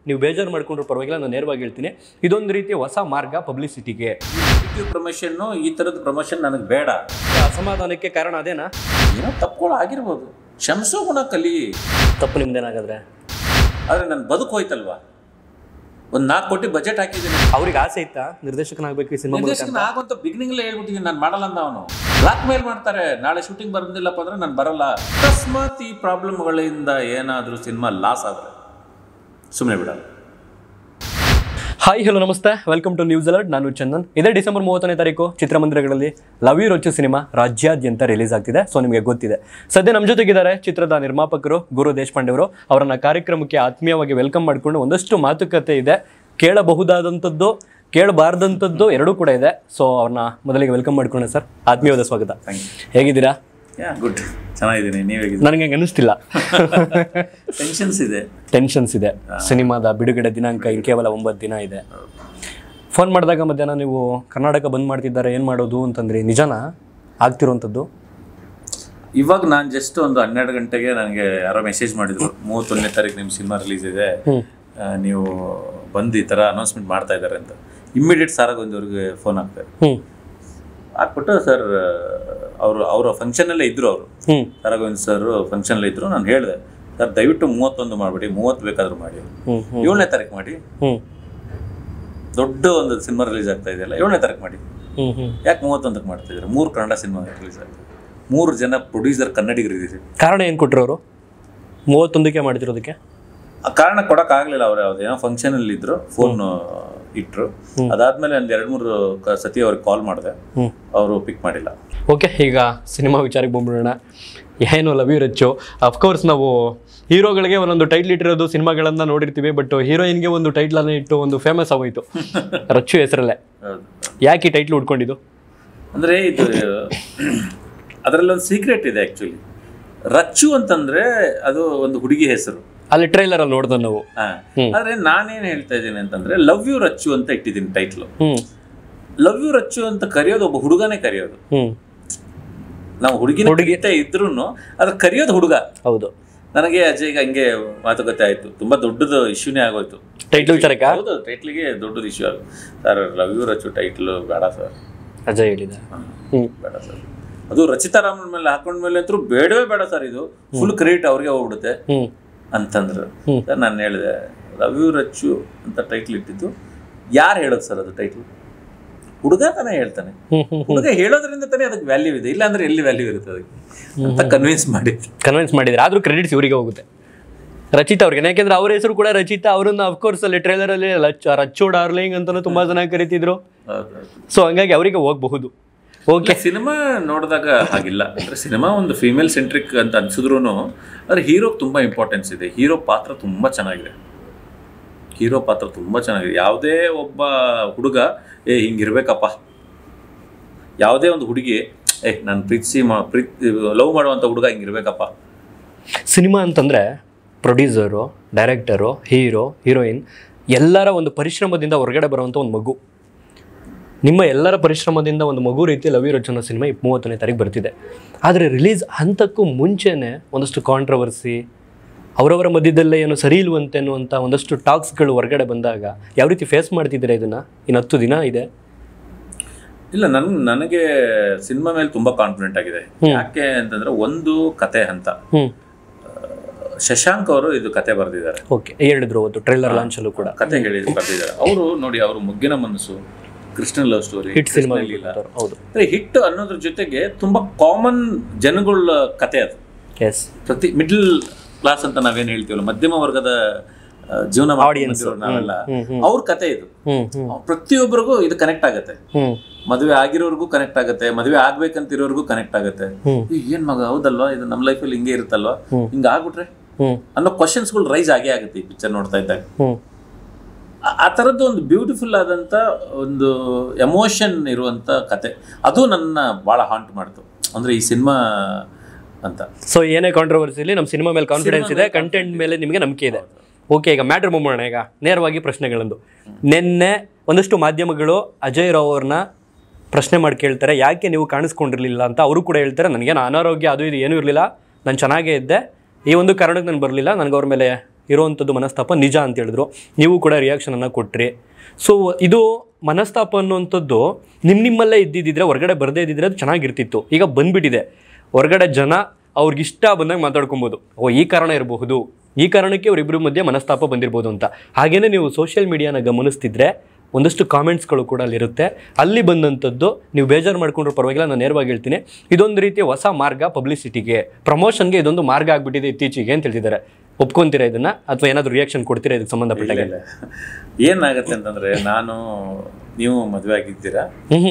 ನೀವು ಬೇಜಾರು ಮಾಡ್ಕೊಂಡ್ರು ಪರವಾಗಿಲ್ಲ ನಾನು ನೇರವಾಗಿ ಹೇಳ್ತೀನಿ ಇದೊಂದು ರೀತಿಯ ಹೊಸ ಮಾರ್ಗ ಪಬ್ಲಿಸಿಟಿಗೆ ನೆಗೆಟಿವ್ ಪ್ರಮೋಷನ್ನು ಈ ಥರದ ಪ್ರಮೋಷನ್ ನನಗೆ ಬೇಡ ಅಸಮಾಧಾನಕ್ಕೆ ಕಾರಣ ಅದೇನಾ ಏನೋ ತಪ್ಪುಗಳು ಆಗಿರ್ಬೋದು ಕ್ಷಮಿಸೋ ಗುಣ ಕಲಿ ತಪ್ಪು ನಿಮ್ದೇನಾಗಾದ್ರೆ ಆದರೆ ನನ್ನ ಬದುಕು ಹೋಯ್ತಲ್ವಾ ಒಂದು ನಾಲ್ಕು ಕೋಟಿ ಬಜೆಟ್ ಹಾಕಿದ್ದೀನಿ ಅವ್ರಿಗೆ ಆಸೆ ಇತ್ತಾ ನಿರ್ದೇಶಕನಾಗಬೇಕು ಈ ಸಿನಿಮಾ ನಿರ್ದೇಶಕನ ಆಗುವಂತ ಬಿಗಿನಿಂಗ್ಲೇ ಹೇಳ್ಬಿಟ್ಟಿದ್ದೀನಿ ನಾನು ಮಾಡಲ್ಲ ಅಂತ ಅವನು ಬ್ಲಾಕ್ ಮೇಲ್ ಮಾಡ್ತಾರೆ ನಾಳೆ ಶೂಟಿಂಗ್ ಬರೋದಿಲ್ಲಪ್ಪ ಅಂದ್ರೆ ನಾನು ಬರಲ್ಲ ಅಕಸ್ಮಾತ್ ಈ ಪ್ರಾಬ್ಲಮ್ಗಳಿಂದ ಏನಾದರೂ ಸಿನಿಮಾ ಲಾಸ್ ಆದರೆ ಸುಮ್ಮನೆ ಬಿಡಲ್ಲ ಹಾಯ್ ಹಲೋ ನಮಸ್ತೆ ವೆಲ್ಕಮ್ ಟು ನ್ಯೂಸ್ ಅಲರ್ಟ್ ನಾನು ಚಂದನ್ ಇದೇ ಡಿಸೆಂಬರ್ ಮೂವತ್ತನೇ ತಾರೀಕು ಚಿತ್ರಮಂದಿರಗಳಲ್ಲಿ ಲವ್ ಯು ರೊಚ್ಚು ಸಿನಿಮಾ ರಾಜ್ಯಾದ್ಯಂತ ರಿಲೀಸ್ ಆಗ್ತಿದೆ ಸೊ ನಿಮಗೆ ಗೊತ್ತಿದೆ ಸದ್ಯ ನಮ್ಮ ಜೊತೆಗಿದ್ದಾರೆ ಚಿತ್ರದ ನಿರ್ಮಾಪಕರು ಗುರು ದೇಶಪಾಂಡೆ ಅವರು ಅವರನ್ನ ಕಾರ್ಯಕ್ರಮಕ್ಕೆ ಆತ್ಮೀಯವಾಗಿ ವೆಲ್ಕಮ್ ಮಾಡಿಕೊಂಡು ಒಂದಷ್ಟು ಮಾತುಕತೆ ಇದೆ ಕೇಳಬಹುದಾದಂಥದ್ದು ಕೇಳಬಾರ್ದಂಥದ್ದು ಎರಡೂ ಕೂಡ ಇದೆ ಸೊ ಅವ್ರನ್ನ ಮೊದಲಿಗೆ ವೆಲ್ಕಮ್ ಮಾಡ್ಕೊಂಡೆ ಸರ್ ಆತ್ಮೀಯವಾದ ಸ್ವಾಗತ ಥ್ಯಾಂಕ್ ಯು ಹೇಗಿದ್ದೀರಾ ಯಾ ಗುಡ್ ಚೆನ್ನಾಗಿದ್ದೀನಿ ನೀವು ಹೇಗಿದ್ದೀರಿ ನನಗೆ ಹಂಗೆ ಅನ್ನಿಸ್ತಿಲ್ಲ ಟೆನ್ಷನ್ಸ್ ಇದೆ ಟೆನ್ಷನ್ಸ್ ಇದೆ ಸಿನಿಮಾದ ಬಿಡುಗಡೆ ದಿನಾಂಕ ಇನ್ನು ಕೇವಲ ಒಂಬತ್ತು ದಿನ ಇದೆ ಫೋನ್ ಮಾಡಿದಾಗ ಮಧ್ಯಾಹ್ನ ನೀವು ಕರ್ನಾಟಕ ಬಂದ್ ಮಾಡ್ತಿದ್ದಾರೆ ಏನು ಮಾಡೋದು ಅಂತಂದ್ರಿ ನಿಜನಾ ಆಗ್ತಿರೋಂಥದ್ದು ಇವಾಗ ನಾನು ಜಸ್ಟ್ ಒಂದು ಹನ್ನೆರಡು ಗಂಟೆಗೆ ನನಗೆ ಯಾರೋ ಮೆಸೇಜ್ ಮಾಡಿದ್ರು ಮೂವತ್ತೊಂದನೇ ತಾರೀಕು ನಿಮ್ಮ ಸಿನಿಮಾ ರಿಲೀಸ್ ಇದೆ ಆ, ನೀವು ಬಂದು ಈ ಥರ ಅನೌನ್ಸ್ಮೆಂಟ್ ಮಾಡ್ತಾ ಇದ್ದಾರೆ ಅಂತ ಇಮ್ಮಿಡಿಯೇಟ್ ಸಾರಾಗೊಂದವ್ರಿಗೆ ಫೋನ್ ಹಾಕ್ತಾರೆ ಹ್ಞೂ ಹಾಕ್ಬಿಟ್ಟು ಸರ್ ಅವರು ಅವರ ಫಂಕ್ಷನಲ್ಲೇ ಇದ್ರು ಅವರು ಹ್ಞೂ ಸಾರಾಗೋವಿಂದ್ ಸರ್ ಫಂಕ್ಷನಲ್ಲೇ ಇದ್ರು ನಾನು ಹೇಳಿದೆ ಸರ್ ದಯವಿಟ್ಟು ಮೂವತ್ತೊಂದು ಮಾಡಬೇಡಿ ಮೂವತ್ತು ಬೇಕಾದ್ರೂ ಮಾಡಿ ಹ್ಞೂ ಹ್ಞೂ ಏಳನೇ ತಾರೀಕು ಮಾಡಿ ಹ್ಞೂ ದೊಡ್ಡ ಒಂದು ಸಿನಿಮಾ ರಿಲೀಸ್ ಆಗ್ತಾ ಇದೆಯಲ್ಲ ಏಳನೇ ತಾರೀಕು ಮಾಡಿ ಹ್ಞೂ ಹ್ಞೂ ಯಾಕೆ ಮೂವತ್ತೊಂದಕ್ಕೆ ಮಾಡ್ತಾ ಇದ್ದಾರೆ ಮೂರು ಕನ್ನಡ ಸಿನಿಮಾ ರಿಲೀಸ್ ಆಗ್ತದೆ ಮೂರು ಜನ ಪ್ರೊಡ್ಯೂಸರ್ ಕನ್ನಡಿಗರು ಇದ್ದೀರಿ ಕಾರಣ ಏನು ಕೊಟ್ಟರು ಅವರು ಮೂವತ್ತೊಂದಕ್ಕೆ ಮಾಡ್ತಿರೋದಕ್ಕೆ ಆ ಕಾರಣ ಕೊಡಕ್ ಆಗ್ಲಿಲ್ಲ ಅವ್ರು ಯಾವ್ದು ಏನೋ ಫಂಕ್ಷನ್ ಅಲ್ಲಿ ಇದ್ರು ಫೋನ್ ಇಟ್ರು ಅದಾದ್ಮೇಲೆ ಒಂದ್ ಎರಡ್ ಮೂರು ಕ- ಸತಿ ಅವ್ರಿಗೆ ಕಾಲ್ ಮಾಡಿದೆ ಹ್ಞೂ ಅವರು ಪಿಕ್ ಮಾಡಿಲ್ಲ ಓಕೆ ಈಗ ಸಿನಿಮಾ ವಿಚಾರಕ್ಕೆ ಬಂದ್ಬಿಡೋಣ ಏನು ಲವ್ ಯು ರಚ್ಚು ಅಫ್ಕೋರ್ಸ್ ನಾವು ಹೀರೋಗಳಿಗೆ ಒಂದೊಂದು ಟೈಟ್ಲ್ ಇಟ್ಟಿರೋದು ಸಿನಿಮಾಗಳನ್ನ ನೋಡಿರ್ತೀವಿ ಬಟ್ ಹೀರೋಯಿನ್ಗೆ ಒಂದು ಟೈಟ್ಲನ್ನು ಇಟ್ಟು ಒಂದು ಫೇಮಸ್ ಆಗೋಯ್ತು ರಚ್ಚು ಹೆಸರಲ್ಲೇ ಯಾಕೆ ಈ ಟೈಟ್ಲ್ ಉಡ್ಕೊಂಡಿದ್ದು ಅಂದ್ರೆ ಇದು ಅದರಲ್ಲಿ ಒಂದು ಸೀಕ್ರೆಟ್ ಇದೆ ಆಕ್ಚುಲಿ ರಚ್ಚು ಅಂತಂದ್ರೆ ಅದು ಒಂದು ಹುಡುಗಿ ಹೆಸರು ಅಲ್ಲಿ ಟ್ರೈಲರ್ ಅಲ್ಲಿ ನೋಡ್ದೆ ನಾವು ಹಾ. ಆದ್ರೆ ನಾನೇನ್ ಹೇಳ್ತಾ ಇದ್ದೀನಿ ಅಂತಂದ್ರೆ ಲವ್ ಯು ರಚ್ಚು ಅಂತ ಇಟ್ಟಿದ್ದೀನಿ ಟೈಟ್ಲು ಹ್ಮ್ ಲವ್ ಯು ರಚ್ಚು ಅಂತ ಕರೆಯೋದು ಒಬ್ಬ ಹುಡುಗನೇ ಕರೆಯೋದು ಹ್ಮ್ ನಾವು ಹುಡುಗಿನ ಹುಡುಗಿತ ಇದ್ರು ಅದ್ರ ಕರೆಯೋದು ಹುಡುಗ ಹೌದು ನನಗೆ ಅಜಯ್ಗೆ ಹಂಗೆ ಮಾತುಕತೆ ಆಯ್ತು ತುಂಬಾ ದೊಡ್ಡದು ಇಶ್ಯೂನೇ ಆಗೋಯ್ತು ಟೈಟ್ಲ್ ವಿಚಾರಕ್ಕ ಹೌದು ಟೈಟ್ಲಿಗೆ ದೊಡ್ಡದು ಇಶ್ಯೂ ಆಗ sir love you Rachchu title ಬೇಡ ಸರ್ ಅಜಯ್ ಹೇಳಿದ ಹ್ಮ್ ಬೇಡ ಸರ್ ಅದು ರಚಿತಾ ರಾಮನ್ ಮೇಲೆ ಹಾಕೊಂಡ ಮೇಲೆ ಅಂತೂ ಬೇಡವೇ ಬೇಡ ಸರ್ ಇದು ಫುಲ್ ಕ್ರೆಡಿಟ್ ಅವ್ರಿಗೆ ಹೋಗ್ಬಿಡುತ್ತೆ ಹ್ಮ್ ಅಂತಂದ್ರು ಹ್ಮ್. ಸರ್ ನಾನು ಹೇಳಿದೆ ಲವ್ ಯು ರಚ್ಚು ಅಂತ ಟೈಟ್ಲ್ ಇಟ್ಟಿದ್ದು ಯಾರು ಹೇಳೋದು ಸರ್ ಅದು ಟೈಟ್ಲ್ ಹುಡುಗ ತಾನೇ ಹೇಳ್ತಾನೆ ಹ್ಮ್ ಹ್ಮ್ ಹುಡುಗ ಹೇಳೋದ್ರಿಂದ ತಾನೇ ಅದಕ್ಕೆ ವ್ಯಾಲ್ಯೂ ಇದೆ ಇಲ್ಲಾಂದ್ರೆ ಎಲ್ಲಿ ವ್ಯಾಲ್ಯೂ ಇರುತ್ತೆ ಅದಕ್ಕೆ ಅಂತ ಕನ್ವಿನ್ಸ್ ಮಾಡಿ ಕನ್ವಿನ್ಸ್ ಮಾಡಿದ್ರೆ ಆದ್ರೂ ಕ್ರೆಡಿಟ್ಸ್ ಇವರಿಗೆ ಹೋಗುತ್ತೆ ರಚಿತಾ ಅವ್ರಿಗೆ ಯಾಕೆಂದ್ರೆ ಅವ್ರ ಹೆಸರು ಕೂಡ ರಚಿತಾ ಅವರನ್ನ ಅಫ್ಕೋರ್ಸ್ ಅಲ್ಲಿ ಟ್ರೈಲರ್ ಅಲ್ಲಿ ಲಚ್- ರಚ್ಚು ಡಾರ್ಲಿಂಗ್ ಅಂತಾನು ತುಂಬಾ ಜನ ಕರಿತಿದ್ರು ಸೊ ಹಂಗಾಗಿ ಅವರಿಗೆ ಹೋಗಬಹುದು ಓಕೆ ಸಿನಿಮಾ ನೋಡಿದಾಗ ಹಾಗಿಲ್ಲ ಅಂದ್ರೆ ಸಿನಿಮಾ ಒಂದು ಫಿಮೇಲ್ ಸೆಂಟ್ರಿಕ್ ಅಂತ ಅನ್ಸಿದ್ರು ಆದ್ರೆ ಹೀರೋಗೆ ತುಂಬಾ ಇಂಪಾರ್ಟೆನ್ಸ್ ಇದೆ ಹೀರೋ ಪಾತ್ರ ತುಂಬಾ ಚೆನ್ನಾಗಿದೆ ಹೀರೋ ಪಾತ್ರ ತುಂಬಾ ಚೆನ್ನಾಗಿದೆ ಯಾವುದೇ ಒಬ್ಬ ಹುಡುಗ ಏ ಹಿಂಗಿರ್ಬೇಕಪ್ಪ ಯಾವುದೇ ಒಂದು ಹುಡುಗಿ ಏ ನಾನು ಪ್ರೀತಿಸಿ ಮಾ ಪ್ರೀತಿ ಲವ್ ಮಾಡುವಂಥ ಹುಡುಗ ಹಿಂಗಿರ್ಬೇಕಪ್ಪ ಸಿನಿಮಾ ಅಂತಂದ್ರೆ ಪ್ರೊಡ್ಯೂಸರು ಡೈರೆಕ್ಟರು ಹೀರೋ ಹೀರೋಯಿನ್ ಎಲ್ಲರ ಒಂದು ಪರಿಶ್ರಮದಿಂದ ಹೊರಗಡೆ ಬರುವಂಥ ಒಂದು ಮಗು ನಿಮ್ಮ ಎಲ್ಲರ ಪರಿಶ್ರಮದಿಂದ ಒಂದು ಮಗು ರೀತಿ ಲವ್ ಯು ರಚನಾ ಸಿನಿಮಾ ಮೂವತ್ತನೇ ತಾರೀಕು ಬರ್ತಿದೆ ಆದರೆ ರಿಲೀಸ್ ಹಂತಕ್ಕೂ ಮುಂಚೆನೇ ಒಂದಷ್ಟು ಕಾಂಟ್ರವರ್ಸಿ ಅವರವರ ಮಧ್ಯದಲ್ಲೇ ಏನು ಸರಿ ಇಲ್ವಂತೆ ಅನ್ನುವಂಥ ಒಂದಷ್ಟು ಟಾಕ್ಸ್ಗಳು ಹೊರಗಡೆ ಬಂದಾಗ ಯಾವ ರೀತಿ ಫೇಸ್ ಮಾಡ್ತಿದ್ದೀರಾ ಇದನ್ನು ಇನ್ನು ಹತ್ತು ದಿನ ಇದೆ ಇಲ್ಲ ನನ್ ನನಗೆ ಸಿನಿಮಾ ಮೇಲೆ ತುಂಬಾ ಕಾನ್ಫಿಡೆಂಟ್ ಆಗಿದೆ ಯಾಕೆ ಅಂತಂದ್ರೆ ಒಂದು ಕತೆ ಹಂತ ಹ್ಞೂ ಶಶಾಂಕ್ ಅವರು ಇದು ಕತೆ ಬರೆದಿದ್ದಾರೆ ಓಕೆ ಹೇಳಿದ್ರು ಅವತ್ತು ಟ್ರೈಲರ್ ಲಾಂಚಲ್ಲೂ ಕೂಡ ಕತೆ ಹೇಳಿ ಬರ್ದಿದ್ದಾರೆ ಅವರು ನೋಡಿ ಅವರು ಮುಗ್ಗಿನ ಮನಸ್ಸು Krishna love story hit cinema ಹೌದು ಹಿಟ್ ಅನ್ನೋದ್ರ ಜೊತೆಗೆ ತುಂಬಾ ಕಾಮನ್ ಜನಗಳ ಕತೆ ಅದು ಎಸ್ ಪ್ರತಿ ಮಿಡ್ಲ್ ಕ್ಲಾಸ್ ಅಂತ ನಾವೇನ್ ಹೇಳ್ತೀವಲ್ಲ ಮಧ್ಯಮ ವರ್ಗದ ಆ, ಜೀವನ ಮಾಡ್ಕೊಂಡು ಬಂದಿರೋರು ನಾವೆಲ್ಲ ಅವ್ರ ಕತೆ ಇದು ಹ್ಞೂ ಹ್ಞೂ ಪ್ರತಿಯೊಬ್ಬರಿಗೂ ಇದು ಕನೆಕ್ಟ್ ಆಗತ್ತೆ ಹ್ಞೂ ಮದುವೆ ಆಗಿರೋರ್ಗೂ ಕನೆಕ್ಟ್ ಆಗತ್ತೆ ಮದುವೆ ಆಗ್ಬೇಕಂತಿರೋರ್ಗೂ ಕನೆಕ್ಟ್ ಆಗತ್ತೆ ಹ್ಮ್. ಏ, ಏನ್ ಮಗ ಹೌದಲ್ವಾ ಇದು ನಮ್ಮ ಲೈಫಲ್ಲಿ ಹಿಂಗೆ ಇರುತ್ತಲ್ವಾ ಹಿಂಗ ಆಗ್ಬಿಟ್ರೆ ಹ್ಞೂ ಅನ್ನೋ ಕ್ವಶನ್ಸ್ಗಳು ರೈಸ್ ಆಗೇ ಆಗುತ್ತೆ ಈ ಪಿಕ್ಚರ್ ನೋಡ್ತಾ ಇದ್ದಾಗ ಹ್ಞೂ ಆ- ಆ ಥರದ್ದು ಒಂದು ಬ್ಯೂಟಿಫುಲ್ ಆದಂಥ ಒಂದು ಎಮೋಷನ್ ಇರುವಂಥ ಕತೆ ಅದು ನನ್ನ ಭಾಳ ಹಾಂಟ್ ಮಾಡ್ತು ಅಂದರೆ ಈ ಸಿನಿಮಾ ಅಂತ ಸೊ ಏನೇ ಕಾಂಟ್ರವರ್ಸಿಲಿ ನಮ್ಮ ಸಿನಿಮಾ ಮೇಲೆ ಕಾನ್ಫಿಡೆನ್ಸ್ ಇದೆ ಕಂಟೆಂಟ್ ಮೇಲೆ ನಿಮಗೆ ನಂಬಿಕೆ ಇದೆ ಓಕೆ ಈಗ ಮ್ಯಾಟ್ರ್ ಮುಂಬೋಣ ಈಗ ನೇರವಾಗಿ ಪ್ರಶ್ನೆಗಳಂದು ನಿನ್ನೆ ಒಂದಷ್ಟು ಮಾಧ್ಯಮಗಳು ಅಜಯ್ ರಾವ್ ಅವ್ರನ್ನ ಪ್ರಶ್ನೆ ಮಾಡಿ ಕೇಳ್ತಾರೆ ಯಾಕೆ ನೀವು ಕಾಣಿಸ್ಕೊಂಡಿರಲಿಲ್ಲ ಅಂತ ಅವರು ಕೂಡ ಹೇಳ್ತಾರೆ ನನಗೇನು ಅನಾರೋಗ್ಯ ಅದು ಇದು ಏನೂ ಇರಲಿಲ್ಲ ನಾನು ಚೆನ್ನಾಗೇ ಇದ್ದೆ ಈ ಒಂದು ಕಾರಣಕ್ಕೆ ನಾನು ಬರಲಿಲ್ಲ ನನಗೆ ಅವ್ರ ಮೇಲೆ ಇರುವಂಥದ್ದು ಮನಸ್ತಾಪ ನಿಜ ಅಂತ ಹೇಳಿದ್ರು ನೀವು ಕೂಡ ರಿಯಾಕ್ಷನನ್ನು ಕೊಟ್ರಿ ಸೊ ಇದು ಮನಸ್ತಾಪ ಅನ್ನುವಂಥದ್ದು ನಿಮ್ಮ ನಿಮ್ಮಲ್ಲೇ ಇದ್ದಿದ್ದಿದ್ರೆ ಹೊರಗಡೆ ಬರದೇ ಇದ್ದಿದ್ರೆ ಅದು ಚೆನ್ನಾಗಿರ್ತಿತ್ತು ಈಗ ಬಂದ್ಬಿಟ್ಟಿದೆ ಹೊರಗಡೆ ಜನ ಅವ್ರಿಗೆ ಇಷ್ಟ ಬಂದಾಗ ಮಾತಾಡ್ಕೊಬೋದು ಓ ಈ ಕಾರಣ ಇರಬಹುದು ಈ ಕಾರಣಕ್ಕೆ ಅವರಿಬ್ಬರ ಮಧ್ಯೆ ಮನಸ್ತಾಪ ಬಂದಿರ್ಬೋದು ಅಂತ ಹಾಗೇನೇ ನೀವು ಸೋಷಿಯಲ್ ಮೀಡಿಯಾನ ಗಮನಿಸ್ತಿದ್ರೆ ಒಂದಷ್ಟು ಕಾಮೆಂಟ್ಸ್ಗಳು ಕೂಡ ಅಲ್ಲಿರುತ್ತೆ ಅಲ್ಲಿ ಬಂದಂಥದ್ದು ನೀವು ಬೇಜಾರು ಮಾಡ್ಕೊಂಡ್ರು ಪರವಾಗಿಲ್ಲ ನಾನು ನೇರವಾಗಿ ಹೇಳ್ತೀನಿ ಇದೊಂದು ರೀತಿಯ ಹೊಸ ಮಾರ್ಗ ಪಬ್ಲಿಸಿಟಿಗೆ ಪ್ರಮೋಷನ್ಗೆ ಇದೊಂದು ಮಾರ್ಗ ಆಗ್ಬಿಟ್ಟಿದೆ ಇತ್ತೀಚೆಗೆ ಅಂತ ಹೇಳ್ತಿದ್ದಾರೆ ಒಪ್ಕೊಂತೀರಾ ಇದನ್ನ ಅಥವಾ ಏನಾದರೂ ರಿಯಾಕ್ಷನ್ ಕೊಡ್ತೀರಾ ಇದಕ್ಕೆ ಸಂಬಂಧಪಟ್ಟಾಗೆ ಇಲ್ಲ. ಏನಾಗತ್ತೆ ಅಂತಂದ್ರೆ ನಾನು ನೀವು ಮದುವೆ ಆಗಿದ್ದೀರಾ ಹ್ಞೂ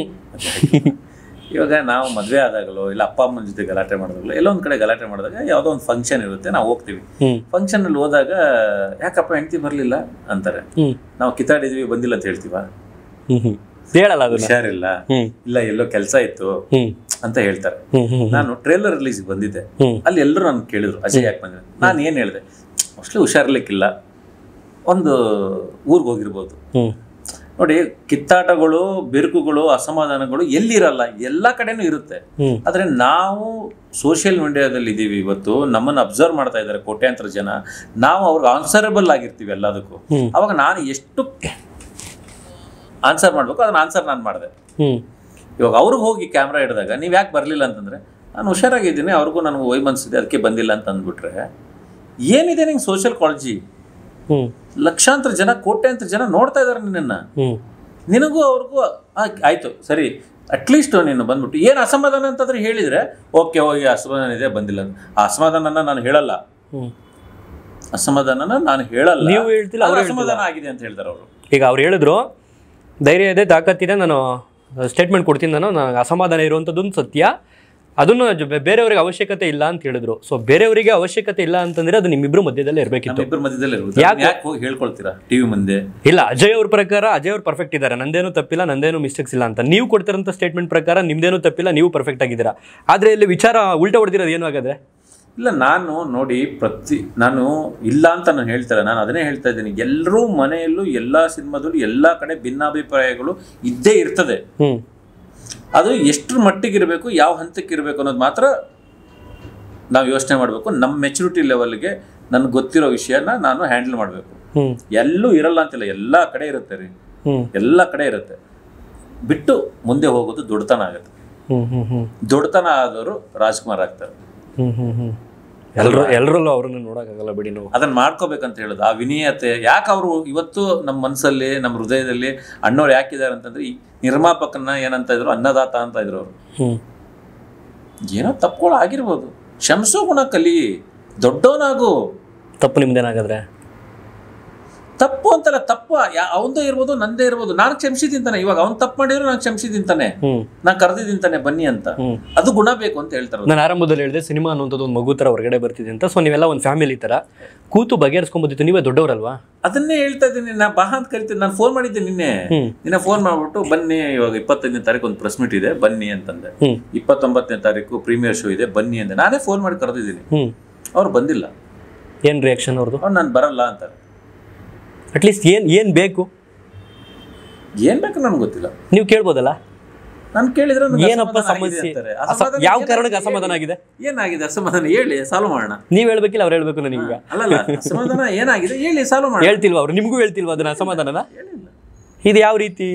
ಇವಾಗ ನಾವು ಮದುವೆ ಆದಾಗಲೋ ಇಲ್ಲ ಅಪ್ಪ ಅಮ್ಮನ ಜೊತೆ ಗಲಾಟೆ ಮಾಡಿದಾಗಲೋ ಎಲ್ಲೋ ಒಂದ್ ಕಡೆ ಗಲಾಟೆ ಮಾಡಿದಾಗ ಯಾವುದೋ ಒಂದು ಫಂಕ್ಷನ್ ಇರುತ್ತೆ ನಾವು ಹೋಗ್ತೀವಿ ಹ್ಞೂ ಫಂಕ್ಷನ್ ಅಲ್ಲಿ ಹೋದಾಗ ಯಾಕಪ್ಪ ಹೆಂಡತಿ ಬರ್ಲಿಲ್ಲ ಅಂತಾರೆ ಹ್ಞೂ ನಾವು ಕಿತ್ತಾಡಿದ್ವಿ ಬಂದಿಲ್ಲ ಅಂತ ಹೇಳ್ತೀವ ಹ್ಞೂ ಹ್ಞೂ ಹೇಳಲ್ಲ ಅದನ್ನ ಹುಷಾರಿಲ್ಲ ಹ್ಞೂ ಇಲ್ಲ ಎಲ್ಲೋ ಕೆಲಸ ಇತ್ತು ಹ್ಞೂ ಅಂತ ಹೇಳ್ತಾರೆ ಹ್ಞೂ ಹ್ಞೂ ನಾನು ಟ್ರೇಲರ್ ರಿಲೀಸ್ ಬಂದಿದ್ದೆ ಹ್ಞೂ ಅಲ್ಲಿ ಎಲ್ಲರೂ ನನ್ ಕೇಳಿದ್ರು ಅಜಯ್ ಯಾಕೆ ಬಂದ್ರೆ ನಾನು ಏನು ಹೇಳಿದೆ ಮೋಸ್ಟ್ಲಿ ಹುಷಾರಿರ್ಲಿಕ್ಕಿಲ್ಲ ಒಂದು ಊರಿಗೆ ಹೋಗಿರ್ಬೋದು ಹ್ಞೂ ನೋಡಿ ಕಿತ್ತಾಟಗಳು ಬಿರುಕುಗಳು ಅಸಮಾಧಾನಗಳು ಎಲ್ಲಿರಲ್ಲ ಎಲ್ಲ ಕಡೆನೂ ಇರುತ್ತೆ ಹ್ಞೂ ಆದರೆ ನಾವು ಸೋಷಿಯಲ್ ಮೀಡಿಯಾದಲ್ಲಿ ಇದ್ದೀವಿ ಇವತ್ತು ನಮ್ಮನ್ನು ಅಬ್ಸರ್ವ್ ಮಾಡ್ತಾ ಇದ್ದಾರೆ ಕೋಟ್ಯಾಂತರ ಜನ ನಾವು ಅವ್ರಿಗೆ ಆನ್ಸರಬಲ್ ಆಗಿರ್ತೀವಿ ಎಲ್ಲದಕ್ಕೂ ಹ್ಮ್. ಅವಾಗ ನಾನು ಎಷ್ಟು ಆನ್ಸರ್ ಮಾಡಬೇಕು ಅದನ್ನ ಆನ್ಸರ್ ನಾನು ಮಾಡಿದೆ ಹ್ಞೂ ಇವಾಗ ಅವ್ರಿಗೆ ಹೋಗಿ ಕ್ಯಾಮ್ರಾ ಹಿಡಿದಾಗ ನೀವು ಯಾಕೆ ಬರಲಿಲ್ಲ ಅಂತಂದ್ರೆ ನಾನು ಹುಷಾರಾಗಿದ್ದೀನಿ ಅವ್ರಿಗೂ ನನಗೆ ಒಯ್ ಮನ್ಸಿದೆ ಅದಕ್ಕೆ ಬಂದಿಲ್ಲ ಅಂತ ಅಂದ್ಬಿಟ್ರೆ ಏನಿದೆ ನಿಂಗೆ ಸೋಷಿಯಲ್ ಕಾಳಜಿ ಹ್ಞೂ ಲಕ್ಷಾಂತರ ಜನ ಕೋಟ್ಯಾಂತರ ಜನ ನೋಡ್ತಾ ಇದ್ದಾರೆ ನಿನ್ನನ್ನು ಹ್ಞೂ ನಿನಗೂ ಅವ್ರಿಗೂ ಆ- ಆಯ್ತು ಸರಿ ಅಟ್ಲೀಸ್ಟ್ ನೀನು ಬಂದ್ಬಿಟ್ಟು ಏನು ಅಸಮಾಧಾನ ಅಂತಂದ್ರೆ ಹೇಳಿದ್ರೆ ಓಕೆ ಹೋಗಿ ಅಸಮಾಧಾನ ಇದೆ ಬಂದಿಲ್ಲ ಅಂತ. ಆ ಅಸಮಾಧಾನನ ನಾನು ಹೇಳಲ್ಲ ಹ್ಞೂ ಅಸಮಾಧಾನನ ನಾನು ಹೇಳಲ್ಲ ನೀವು ಹೇಳ್ತಿಲ್ಲ, ಅವ್ರು ಆದ್ರೆ ಅಸಮಾಧಾನ ಆಗಿದೆ ಅಂತ ಹೇಳ್ತಾರೆ ಅವರು ಈಗ ಅವ್ರು ಹೇಳಿದ್ರು ಧೈರ್ಯ ಇದೆ ತಾಕತ್ತಿದೆ ನಾನು ಸ್ಟೇಟ್ಮೆಂಟ್ ಕೊಡ್ತೀನಿ ನಾನು ನನಗೆ ಅಸಮಾಧಾನ ಇರುವಂಥದ್ದೊಂದು ಸತ್ಯ ಅದನ್ನು ಜ- ಬೇರೆಯವರಿಗೆ ಅವಶ್ಯಕತೆ ಇಲ್ಲ ಅಂತ ಹೇಳಿದ್ರು ಸೊ ಬೇರೆಯವರಿಗೆ ಅವಶ್ಯಕತೆ ಇಲ್ಲ ಅಂತಂದ್ರೆ ಅದು ನಿಮ್ಮಿಬ್ರು ಮಧ್ಯದಲ್ಲೇ ಇರಬೇಕಿತ್ತು ನಮ್ಮಿಬ್ಬರ ಮಧ್ಯದಲ್ಲಿ ಇರ್ಬೋದು ಯಾಕೆ ಹೋಗಿ ಹೇಳ್ಕೊಳ್ತೀರಾ ಟಿವಿ ಮುಂದೆ ಇಲ್ಲ ಅಜಯ್ ಅವ್ರ ಪ್ರಕಾರ ಅಜಯ್ ಅವ್ರು ಪರ್ಫೆಕ್ಟ್ ಇದ್ದಾರೆ ನಂದೇನು ತಪ್ಪಿಲ್ಲ ನಂದೇನು ಮಿಸ್ಟೇಕ್ಸ್ ಇಲ್ಲ ಅಂತ ನೀವು ಕೊಡ್ತಿರೋಂಥ ಸ್ಟೇಟ್ಮೆಂಟ್ ಪ್ರಕಾರ ನಿಮ್ದೇನು ತಪ್ಪಿಲ್ಲ ನೀವು ಪರ್ಫೆಕ್ಟ್ ಆಗಿದ್ದೀರಾ ಆದರೆ ಇಲ್ಲಿ ವಿಚಾರ ಉಲ್ಟಾ ಹೊಡೆದಿರೋದು ಏನು ಹಾಗಾದ್ರೆ ಇಲ್ಲ ನಾನು ನೋಡಿ ಪ್ರತಿ ನಾನು ಇಲ್ಲ ಅಂತ ನಾನು ಹೇಳ್ತಾರೆ ನಾನು ಅದನ್ನೇ ಹೇಳ್ತಾ ಇದ್ದೀನಿ ಎಲ್ಲರೂ ಮನೆಯಲ್ಲೂ ಎಲ್ಲ ಸಿನಿಮಾದಲ್ಲೂ ಎಲ್ಲ ಕಡೆ ಭಿನ್ನಾಭಿಪ್ರಾಯಗಳು ಇದ್ದೇ ಇರ್ತದೆ ಹ್ಞೂ ಅದು ಎಷ್ಟರ ಮಟ್ಟಿಗೆ ಇರಬೇಕು ಯಾವ ಹಂತಕ್ಕೆ ಇರಬೇಕು ಅನ್ನೋದು ಮಾತ್ರ ನಾವು ಯೋಚನೆ ಮಾಡಬೇಕು ನಮ್ಮ ಮೆಚುರಿಟಿ ಲೆವೆಲ್ಗೆ ನನಗೆ ಗೊತ್ತಿರೋ ವಿಷಯನ ನಾನು ಹ್ಯಾಂಡಲ್ ಮಾಡಬೇಕು ಹ್ಞೂ ಎಲ್ಲೂ ಇರಲ್ಲ ಅಂತಿಲ್ಲ ಎಲ್ಲ ಕಡೆ ಇರುತ್ತೆ ರೀ ಹ್ಞೂ ಎಲ್ಲ ಕಡೆ ಇರುತ್ತೆ ಬಿಟ್ಟು ಮುಂದೆ ಹೋಗೋದು ದೊಡ್ಡತನ ಆಗುತ್ತೆ ಹ್ಞೂ ಹ್ಞೂ ಹ್ಞೂ ದೊಡ್ಡತನ ಆದವರು ರಾಜ್ಕುಮಾರ್ ಆಗ್ತಾರೆ ಹ್ಞೂ ಹ್ಞೂ ಹ್ಞೂ ಎಲ್ಲರೂ ಎಲ್ಲರಲ್ಲೂ ಅವ್ರನ್ನ ನೋಡೋಕ್ಕಾಗಲ್ಲ ಬಿಡಿ ನಾವು ಅದನ್ನ ಮಾಡ್ಕೋಬೇಕಂತ ಹೇಳೋದು ಆ ವಿನೀಯತೆ ಯಾಕೆ ಅವರು ಇವತ್ತು ನಮ್ಮ ಮನಸ್ಸಲ್ಲಿ ನಮ್ಮ ಹೃದಯದಲ್ಲಿ ಅಣ್ಣವ್ರು ಯಾಕಿದ್ದಾರೆ ಅಂತಂದ್ರೆ ಈ ನಿರ್ಮಾಪಕನ ಏನಂತ ಇದ್ರು ಅನ್ನದಾತ ಅಂತ ಇದ್ರು ಅವರು ಹ್ಞೂ ಏನೋ ತಪ್ಪುಗಳು ಆಗಿರ್ಬೋದು ಕ್ಷಮಿಸೋ ಗುಣ ಕಲಿ ದೊಡ್ಡವನಾಗು ತಪ್ಪು ನಿಮ್ದೇನಾಗಾದ್ರೆ ತಪ್ಪು ಅಂತಲ್ಲ ತಪ್ಪು ಅವಂದೇ ಇರ್ಬೋದು ನಂದೇ ಇರ್ಬೋದು ನಾನು ಕ್ಷಮಿಸಿದಿಂತಾನೆ ಇವಾಗ ಅವ್ನು ತಪ್ಪು ಮಾಡಿದ್ರು ನಾನು ಕ್ಷಮಿಸಿದಿಂತಾನೆ ಹ್ಞೂ ನಾನು ಕರೆದಿದ್ದಿಂತಾನೆ ಬನ್ನಿ ಅಂತ ಹ್ಞೂ ಅದು ಗುಣ ಬೇಕು ಅಂತ ಹೇಳ್ತಾರೆ ನಾನು ಆರಂಭದಲ್ಲಿ ಹೇಳಿದೆ ಸಿನಿಮಾ ಅನ್ನುವಂಥದ್ದು ಒಂದು ಮಗು ಥರ ಹೊರಗಡೆ ಬರ್ತಿದೆ ಅಂತ ಸೊ ನೀವೆಲ್ಲ ಒಂದು ಫ್ಯಾಮಿಲಿ ಥರ ಕೂತು ಬಗೆಹರಿಸ್ಕೊಂಬೋದಿತ್ತು ನೀವೇ ದೊಡ್ಡವರಲ್ವಾ ಅದನ್ನೇ ಹೇಳ್ತಾ ಇದ್ದೀನಿ ನಾ ಬಾ ಅಂತ ಕರಿತೀನಿ ನಾನು ಫೋನ್ ಮಾಡಿದ್ದೆ ನಿನ್ನೆ ಹ್ಮ್. ನಿನ್ನೆ ಫೋನ್ ಮಾಡ್ಬಿಟ್ಟು ಬನ್ನಿ ಇವಾಗ ಇಪ್ಪತ್ತೈದನೇ ತಾರೀಕು ಒಂದು ಪ್ರೆಸ್ ಮೀಟ್ ಇದೆ ಬನ್ನಿ ಅಂತಂದೆ ಹ್ಞೂ ಇಪ್ಪತ್ತೊಂಬತ್ತನೇ ತಾರೀಕು ಪ್ರೀಮಿಯರ್ ಶೋ ಇದೆ ಬನ್ನಿ ಅಂದೆ ನಾನೇ ಫೋನ್ ಮಾಡಿ ಕರೆದಿದ್ದೀನಿ ಹ್ಞೂ ಅವ್ರು ಬಂದಿಲ್ಲ ಏನು ರಿಯಾಕ್ಷನ್ ಅವ್ರದ್ದು ಅವ್ರು ನಾನು ಬರಲ್ಲ ಅಂತಾರೆ ಅಟ್ಲೀಸ್ಟ್ ಏನು ಏನು ಬೇಕು ಏನ್ ಬೇಕು ನನ್ಗೆ ಗೊತ್ತಿಲ್ಲ ನೀವು ಕೇಳ್ಬೋದಲ್ಲ ನಾನು ಕೇಳಿದ್ರೆ ನನಗೆ ಏನಪ್ಪ ಅಸಮಾಧಾನ ಆಗಿದೆ ಸಮಸ್ಯೆ ಅಂತಾರೆ. ಅಸ- ಅಸಮಾಧಾನ ಯಾವ ಏನಾಗಿದೆ? ಕಾರಣಕ್ಕೆ ಅಸಮಾಧಾನ ಆಗಿದೆ ಏನಾಗಿದೆ ಅಸಮಾಧಾನ ಹೇಳಿ ಸಾಲ್ವ್ ಮಾಡೋಣ ನೀವು ಹೇಳ್ಬೇಕಿಲ್ಲ ಅವ್ರು ಹೇಳ್ಬೇಕು ನನಗೀಗ ಅಲ್ಲಲ್ಲ ಅಸಮಾಧಾನ ಏನಾಗಿದೆ ಹೇಳಿ ಸಾಲ್ವ್ ಮಾಡೋಣ ಹೇಳ್ತಿಲ್ವಾ ಅವ್ರು ನಿಮಗೂ ಹೇಳ್ತಿಲ್ವಾ ಅದನ್ನ ಅಸಮಾಧಾನನ ಹೇಳಿಲ್ಲ ಇದು ಯಾವ ರೀತಿ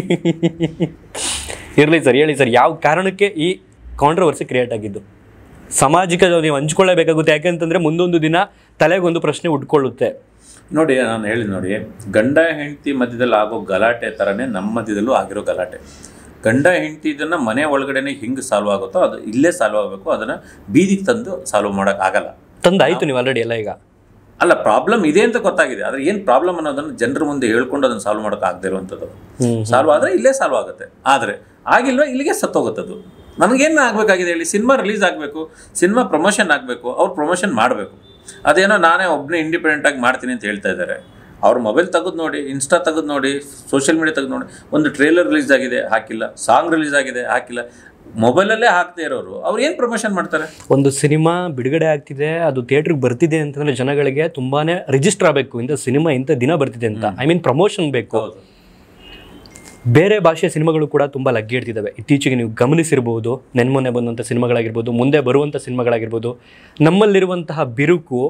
ಇರಲಿ ಸರ್ ಹೇಳಿ ಸರ್ ಯಾವ ಕಾರಣಕ್ಕೆ ಈ ಕಾಂಟ್ರವರ್ಸಿ ಕ್ರಿಯೇಟ್ ಆಗಿದ್ದು ಸಾಮಾಜಿಕ ನೀವು ಹಂಚ್ಕೊಳ್ಳೇಬೇಕಾಗುತ್ತೆ ಯಾಕೆಂತಂದ್ರೆ ಮುಂದೊಂದು ದಿನ ತಲೆಗೊಂದು ಪ್ರಶ್ನೆ ಉಟ್ಕೊಳ್ಳುತ್ತೆ ನೋಡಿ ನಾನು ಹೇಳಿದ್ ನೋಡಿ ಗಂಡ ಹೆಂಡತಿ ಮಧ್ಯದಲ್ಲಿ ಆಗೋ ಗಲಾಟೆ ಥರನೇ ನಮ್ಮ ಮಧ್ಯದಲ್ಲೂ ಆಗಿರೋ ಗಲಾಟೆ ಗಂಡ ಹೆಂಡತಿ ಇದನ್ನ ಮನೆ ಒಳಗಡೆನೆ ಹಿಂಗೆ ಸಾಲ್ವ್ ಆಗುತ್ತೋ ಅದು ಇಲ್ಲೇ ಸಾಲ್ವ್ ಆಗಬೇಕು ಅದನ್ನ ಬೀದಿಗೆ ತಂದು ಸಾಲ್ವ್ ಮಾಡಕ್ ಆಗಲ್ಲ ತಂದಾಯ್ತು ನೀವು ಆಲ್ರೆಡಿ ಎಲ್ಲ ಈಗ ಅಲ್ಲ ಪ್ರಾಬ್ಲಮ್ ಇದೆ ಅಂತ ಗೊತ್ತಾಗಿದೆ ಆದ್ರೆ ಏನು ಪ್ರಾಬ್ಲಮ್ ಅನ್ನೋದನ್ನ ಜನರ ಮುಂದೆ ಹೇಳ್ಕೊಂಡು ಅದನ್ನ ಸಾಲ್ವ್ ಮಾಡೋಕೆ ಆಗದೆ ಇರುವಂಥದ್ದು ಹ್ಮ್ ಸಾಲ್ವ್ ಆದ್ರೆ ಇಲ್ಲೇ ಸಾಲ್ವ್ ಆಗುತ್ತೆ ಆದ್ರೆ ಆಗಿಲ್ವಾ ಇಲ್ಲಿಗೆ ಸತ್ತೋಗುತ್ತದು ನನಗೇನು ಆಗಬೇಕಾಗಿದೆ ಹೇಳಿ ಸಿನಿಮಾ ರಿಲೀಸ್ ಆಗಬೇಕು ಸಿನಿಮಾ ಪ್ರಮೋಷನ್ ಆಗಬೇಕು ಅವ್ರು ಪ್ರಮೋಷನ್ ಮಾಡಬೇಕು ಅದೇನೋ ನಾನೇ ಒಬ್ಬನೇ ಇಂಡಿಪೆಂಡೆಂಟ್ ಆಗಿ ಮಾಡ್ತೀನಿ ಅಂತ ಹೇಳ್ತಾ ಇದ್ದಾರೆ ಅವ್ರ ಮೊಬೈಲ್ ತೆಗೆದು ನೋಡಿ ಇನ್ಸ್ಟಾ ತೆಗೆದು ನೋಡಿ ಸೋಷಿಯಲ್ ಮೀಡಿಯಾ ತೆಗೆದು ನೋಡಿ ಒಂದು ಟ್ರೇಲರ್ ರಿಲೀಸ್ ಆಗಿದೆ ಹಾಕಿಲ್ಲ ಸಾಂಗ್ ರಿಲೀಸ್ ಆಗಿದೆ ಹಾಕಿಲ್ಲ ಮೊಬೈಲಲ್ಲೇ ಹಾಕ್ತಾ ಇರೋರು ಅವ್ರು ಏನು ಪ್ರಮೋಷನ್ ಮಾಡ್ತಾರೆ ಒಂದು ಸಿನಿಮಾ ಬಿಡುಗಡೆ ಆಗ್ತಿದೆ ಅದು ಥಿಯೇಟ್ರಿಗೆ ಬರ್ತಿದೆ ಅಂತಂದ್ರೆ ಜನಗಳಿಗೆ ತುಂಬಾನೇ ರಿಜಿಸ್ಟರ್ ಆಗಬೇಕು ಇಂಥ ಸಿನಿಮಾ ಇಂಥ ದಿನ ಬರ್ತಿದೆ ಅಂತ ಐ ಮೀನ್ ಪ್ರಮೋಷನ್ ಬೇಕು ಹೌದು ಬೇರೆ ಭಾಷೆಯ ಸಿನಿಮಾಗಳು ಕೂಡ ತುಂಬ ಲಗ್ಗೆ ಇಡ್ತಿದ್ದಾವೆ ಇತ್ತೀಚೆಗೆ ನೀವು ಗಮನಿಸಿರ್ಬೋದು ನೆನ್ಮೊನ್ನೆ ಬಂದಂಥ ಸಿನಿಮಾಗಳಾಗಿರ್ಬೋದು ಮುಂದೆ ಬರುವಂಥ ಸಿನಿಮಾಗಳಾಗಿರ್ಬೋದು ನಮ್ಮಲ್ಲಿರುವಂತಹ ಬಿರುಕು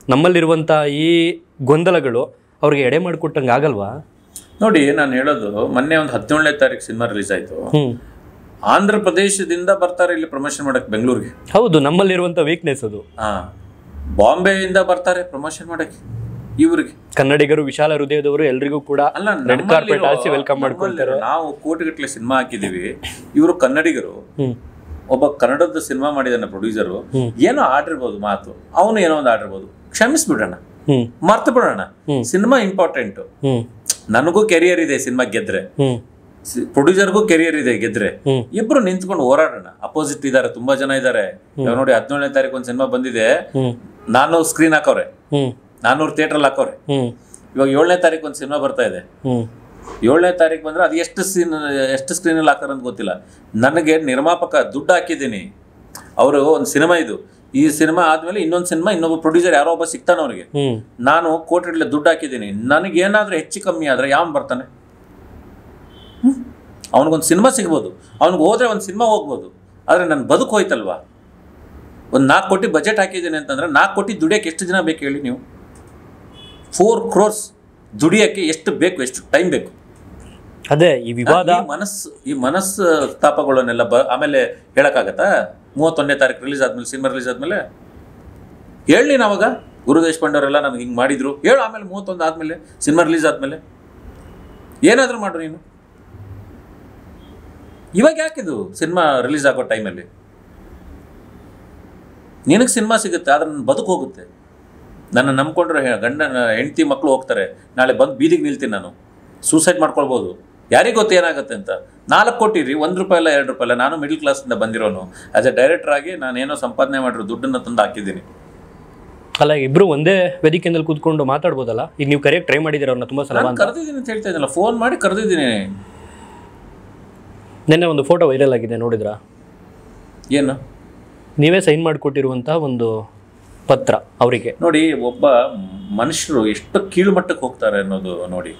ನಮ್ಮಲ್ಲಿರುವಂಥ ಈ ಗೊಂದಲಗಳು ಅವ್ರಿಗೆ ಎಡೆ ಮಾಡಿಕೊಟ್ಟಂಗೆ ಆಗಲ್ವಾ ನೋಡಿ ನಾನು ಹೇಳೋದು ಮೊನ್ನೆ ಒಂದು ಹದಿನೇಳನೇ ತಾರೀಕು ಸಿನಿಮಾ ರಿಲೀಸ್ ಆಯ್ತು ಹ್ಞೂ ಆಂಧ್ರ ಪ್ರದೇಶದಿಂದ ಬರ್ತಾರೆ ಇಲ್ಲಿ ಪ್ರಮೋಷನ್ ಮಾಡಕ್ ಬೆಂಗಳೂರಿಗೆ ಹೌದು ನಮ್ಮಲ್ಲಿರುವಂಥ ವೀಕ್ನೆಸ್ ಅದು ಹಾ ಬಾಂಬೆಯಿಂದ ಬರ್ತಾರೆ ಪ್ರಮೋಷನ್ ಮಾಡಕ್ಕೆ ಇವ್ರಿಗೆ ಕನ್ನಡಿಗರು ವಿಶಾಲ ಹೃದಯದವರು ಎಲ್ರಿಗೂ ಕೂಡ ಅಲ್ಲ ರೆಡ್ ಕಾರ್ಪೆಟ್ ನಮ್ಮಲ್ಲಿರೋ- ಹಾಸಿ ವೆಲ್ಕಮ್ ಮಾಡ್ಕೊಳ್ತಾರೆ ನಮ್ಮಲ್ಲಿರೋ ನಾವು ಕೋಟಿಗಟ್ಟಲೆ ಸಿನಿಮಾ ಹಾಕಿದೀವಿ ಇವರು ಕನ್ನಡಿಗರು ಹ್ಮ್ ಒಬ್ಬ ಕನ್ನಡದ ಸಿನಿಮಾ ಮಾಡಿದಾನೆ ಪ್ರೊಡ್ಯೂಸರು ಏನೋ ಆಡಿರ್ಬೋದು ಮಾತು ಅವನು ಏನೋ ಒಂದು ಆಡಿರ್ಬೋದು ಕ್ಷಮಿಸ್ಬಿಡೋಣ ಹ್ಮ್ ಮರ್ತು ಬಿಡೋಣ ಹ್ಮ್. ಸಿನಿಮಾ ಇಂಪಾರ್ಟೆಂಟ್ ಹ್ಮ್ ನನಗೂ ಕೆರಿಯರ್ ಇದೆ ಸಿನಿಮಾ ಗೆದ್ರೆ ಹ್ಮ್ ಪ್ರೊಡ್ಯೂಸರ್ಗೂ ಕೆರಿಯರ್ ಇದೆ ಗೆದ್ರೆ ಹ್ಮ್ ಇಬ್ರು ನಿಂತ್ಕೊಂಡು ಹೋರಾಡೋಣ ಅಪೋಸಿಟ್ ಇದಾರೆ ತುಂಬಾ ಜನ ಇದಾರೆ ಇವಾಗ ನೋಡಿ ಹದಿನೇಳನೇ ತಾರೀಕು ಒಂದು ಸಿನಿಮಾ ಬಂದಿದೆ ಹ್ಮ್ ನಾನ್ನೂರು ಸ್ಕ್ರೀನ್ ಹಾಕವ್ರೆ ಹ್ಮ್ ನಾನ್ನೂರು ಥಿಯೇಟ್ರಲ್ಲಿ ಹಾಕವ್ರೆ ಹ್ಮ್ ಇವಾಗ ಏಳನೇ ತಾರೀಕು ಒಂದು ಸಿನಿಮಾ ಬರ್ತಾ ಇದೆ ಹ್ಮ್ ಏಳನೇ ತಾರೀಕು ಬಂದ್ರೆ ಅದು ಎಷ್ಟು ಸೀನ್ ಎಷ್ಟು ಸ್ಕ್ರೀನಲ್ಲಿ ಹಾಕಾರ ಅಂತ ಗೊತ್ತಿಲ್ಲ ನನಗೆ ನಿರ್ಮಾಪಕ ದುಡ್ಡು ಹಾಕಿದ್ದೀನಿ ಅವರು ಒಂದು ಸಿನಿಮಾ ಇದು ಈ ಸಿನಿಮಾ ಆದ್ಮೇಲೆ ಇನ್ನೊಂದು ಸಿನಿಮಾ ಇನ್ನೊಬ್ಬ ಪ್ರೊಡ್ಯೂಸರ್ ಯಾರೋ ಒಬ್ಬ ಸಿಗ್ತಾನೆ ಅವ್ರಿಗೆ ಹ್ಮ್ ನಾನು ಕೋಟಿಡ್ಲೆ ದುಡ್ಡು ಹಾಕಿದ್ದೀನಿ ನನಗೇನಾದ್ರೂ ಹೆಚ್ಚು ಕಮ್ಮಿ ಆದ್ರೆ ಯಾವ ಬರ್ತಾನೆ ಅವನಿಗೊಂದು ಸಿನಿಮಾ ಸಿಗ್ಬೋದು ಅವ್ನಿಗೆ ಹೋದ್ರೆ ಒಂದು ಸಿನಿಮಾ ಹೋಗ್ಬೋದು ಆದರೆ ನನ್ನ ಬದುಕು ಹೋಯ್ತಲ್ವಾ ಒಂದು ನಾಲ್ಕು ಕೋಟಿ ಬಜೆಟ್ ಹಾಕಿದ್ದೀನಿ ಅಂತಂದ್ರೆ ನಾಲ್ಕು ಕೋಟಿ ದುಡಿಯೋಕೆ ಎಷ್ಟು ಜನ ಬೇಕು ಹೇಳಿ ನೀವು ಫೋರ್ ಕ್ರೋರ್ಸ್ ದುಡಿಯೋಕ್ಕೆ ಎಷ್ಟು ಬೇಕು ಎಷ್ಟು ಟೈಮ್ ಬೇಕು ಅದೇ ಈ ವಿವಾದ ಈ ಮನಸ್ಸು ಈ ಮನಸ್ಸು ತಾಪಗಳನ್ನೆಲ್ಲ ಬ ಆಮೇಲೆ ಹೇಳಕ್ಕಾಗತ್ತಾ ಮೂವತ್ತೊಂದನೇ ತಾರೀಕು ರಿಲೀಸ್ ಆದ್ಮೇಲೆ ಸಿನಿಮಾ ರಿಲೀಸ್ ಆದ್ಮೇಲೆ ಹೇಳಿ ನಾವಾಗ ಗುರು ದೇಶಪಾಂಡೆ ಅವರೆಲ್ಲ ನನಗೆ ಹಿಂಗೆ ಮಾಡಿದ್ರು ಹೇಳು ಆಮೇಲೆ ಮೂವತ್ತೊಂದು ಆದ್ಮೇಲೆ ಸಿನಿಮಾ ರಿಲೀಸ್ ಆದ್ಮೇಲೆ ಏನಾದರೂ ಮಾಡು ನೀನು ಇವಾಗ ಯಾಕಿದು ಸಿನಿಮಾ ರಿಲೀಸ್ ಆಗೋ ಟೈಮಲ್ಲಿ ನಿನಗೆ ಸಿನಿಮಾ ಸಿಗುತ್ತೆ ಆದ್ರೆ ನನ್ನ ಬದುಕು ಹೋಗುತ್ತೆ ನನ್ನ ನಂಬ್ಕೊಂಡ್ರೆ ಹೆ- ಗಂಡನ ಹೆಂಡತಿ ಮಕ್ಕಳು ಹೋಗ್ತಾರೆ ನಾಳೆ ಬಂದು ಬೀದಿಗೆ ನಿಲ್ತೀನಿ ನಾನು ಸೂಸೈಡ್ ಮಾಡ್ಕೊಳ್ಬೋದು ಯಾರಿಗೆ ಗೊತ್ತು ಏನಾಗುತ್ತೆ ಅಂತ ನಾಲ್ಕು ಕೋಟಿ ರೀ ಒಂದು ರೂಪಾಯಿ ಇಲ್ಲ ಎರಡು ರೂಪಾಯಿ ಇಲ್ಲ ನಾನು ಮಿಡ್ಲ್ ಕ್ಲಾಸಿಂದ ಬಂದಿರೋನು ಆಸ್ ಎ ಡೈರೆಕ್ಟರ್ ಆಗಿ ನಾನೇನೋ ಸಂಪಾದನೆ ಮಾಡಿರೋ ದುಡ್ಡನ್ನು ತಂದು ಹಾಕಿದ್ದೀನಿ ಅಲ್ಲ ಇಬ್ರು ಒಂದೇ ವೇದಿಕೆಯಲ್ಲಿ ಕೂತ್ಕೊಂಡು ಮಾತಾಡ್ಬೋದಲ್ಲ ಈಗ ನೀವು ಕರೆಕ್ಟ್ ಟ್ರೈ ಮಾಡಿದಿರ ಅವ್ರನ್ನ ತುಂಬಾ ಸಲ ನಾನು ಅಂತ ಕರೆದಿದ್ದೀನಿ ಅಂತ ಹೇಳ್ತಾ ಇದ್ದೀನಲ್ಲ ಫೋನ್ ಮಾಡಿ ಕರೆದಿದ್ದೀನಿ ನಿನ್ನೆ ಒಂದು ಫೋಟೋ ವೈರಲ್ ಆಗಿದೆ ನೋಡಿದ್ರಾ ಏನು ನೀವೇ ಸೈನ್ ಮಾಡಿಕೊಟ್ಟಿರುವಂತಹ ಒಂದು ಪತ್ರ ಅವರಿಗೆ ನೋಡಿ ಒಬ್ಬ ಮನುಷ್ಯರು ಎಷ್ಟು ಕೀಳುಮಟ್ಟಕ್ಕೆ ಹೋಗ್ತಾರೆ ಅನ್ನೋದು ನೋಡಿ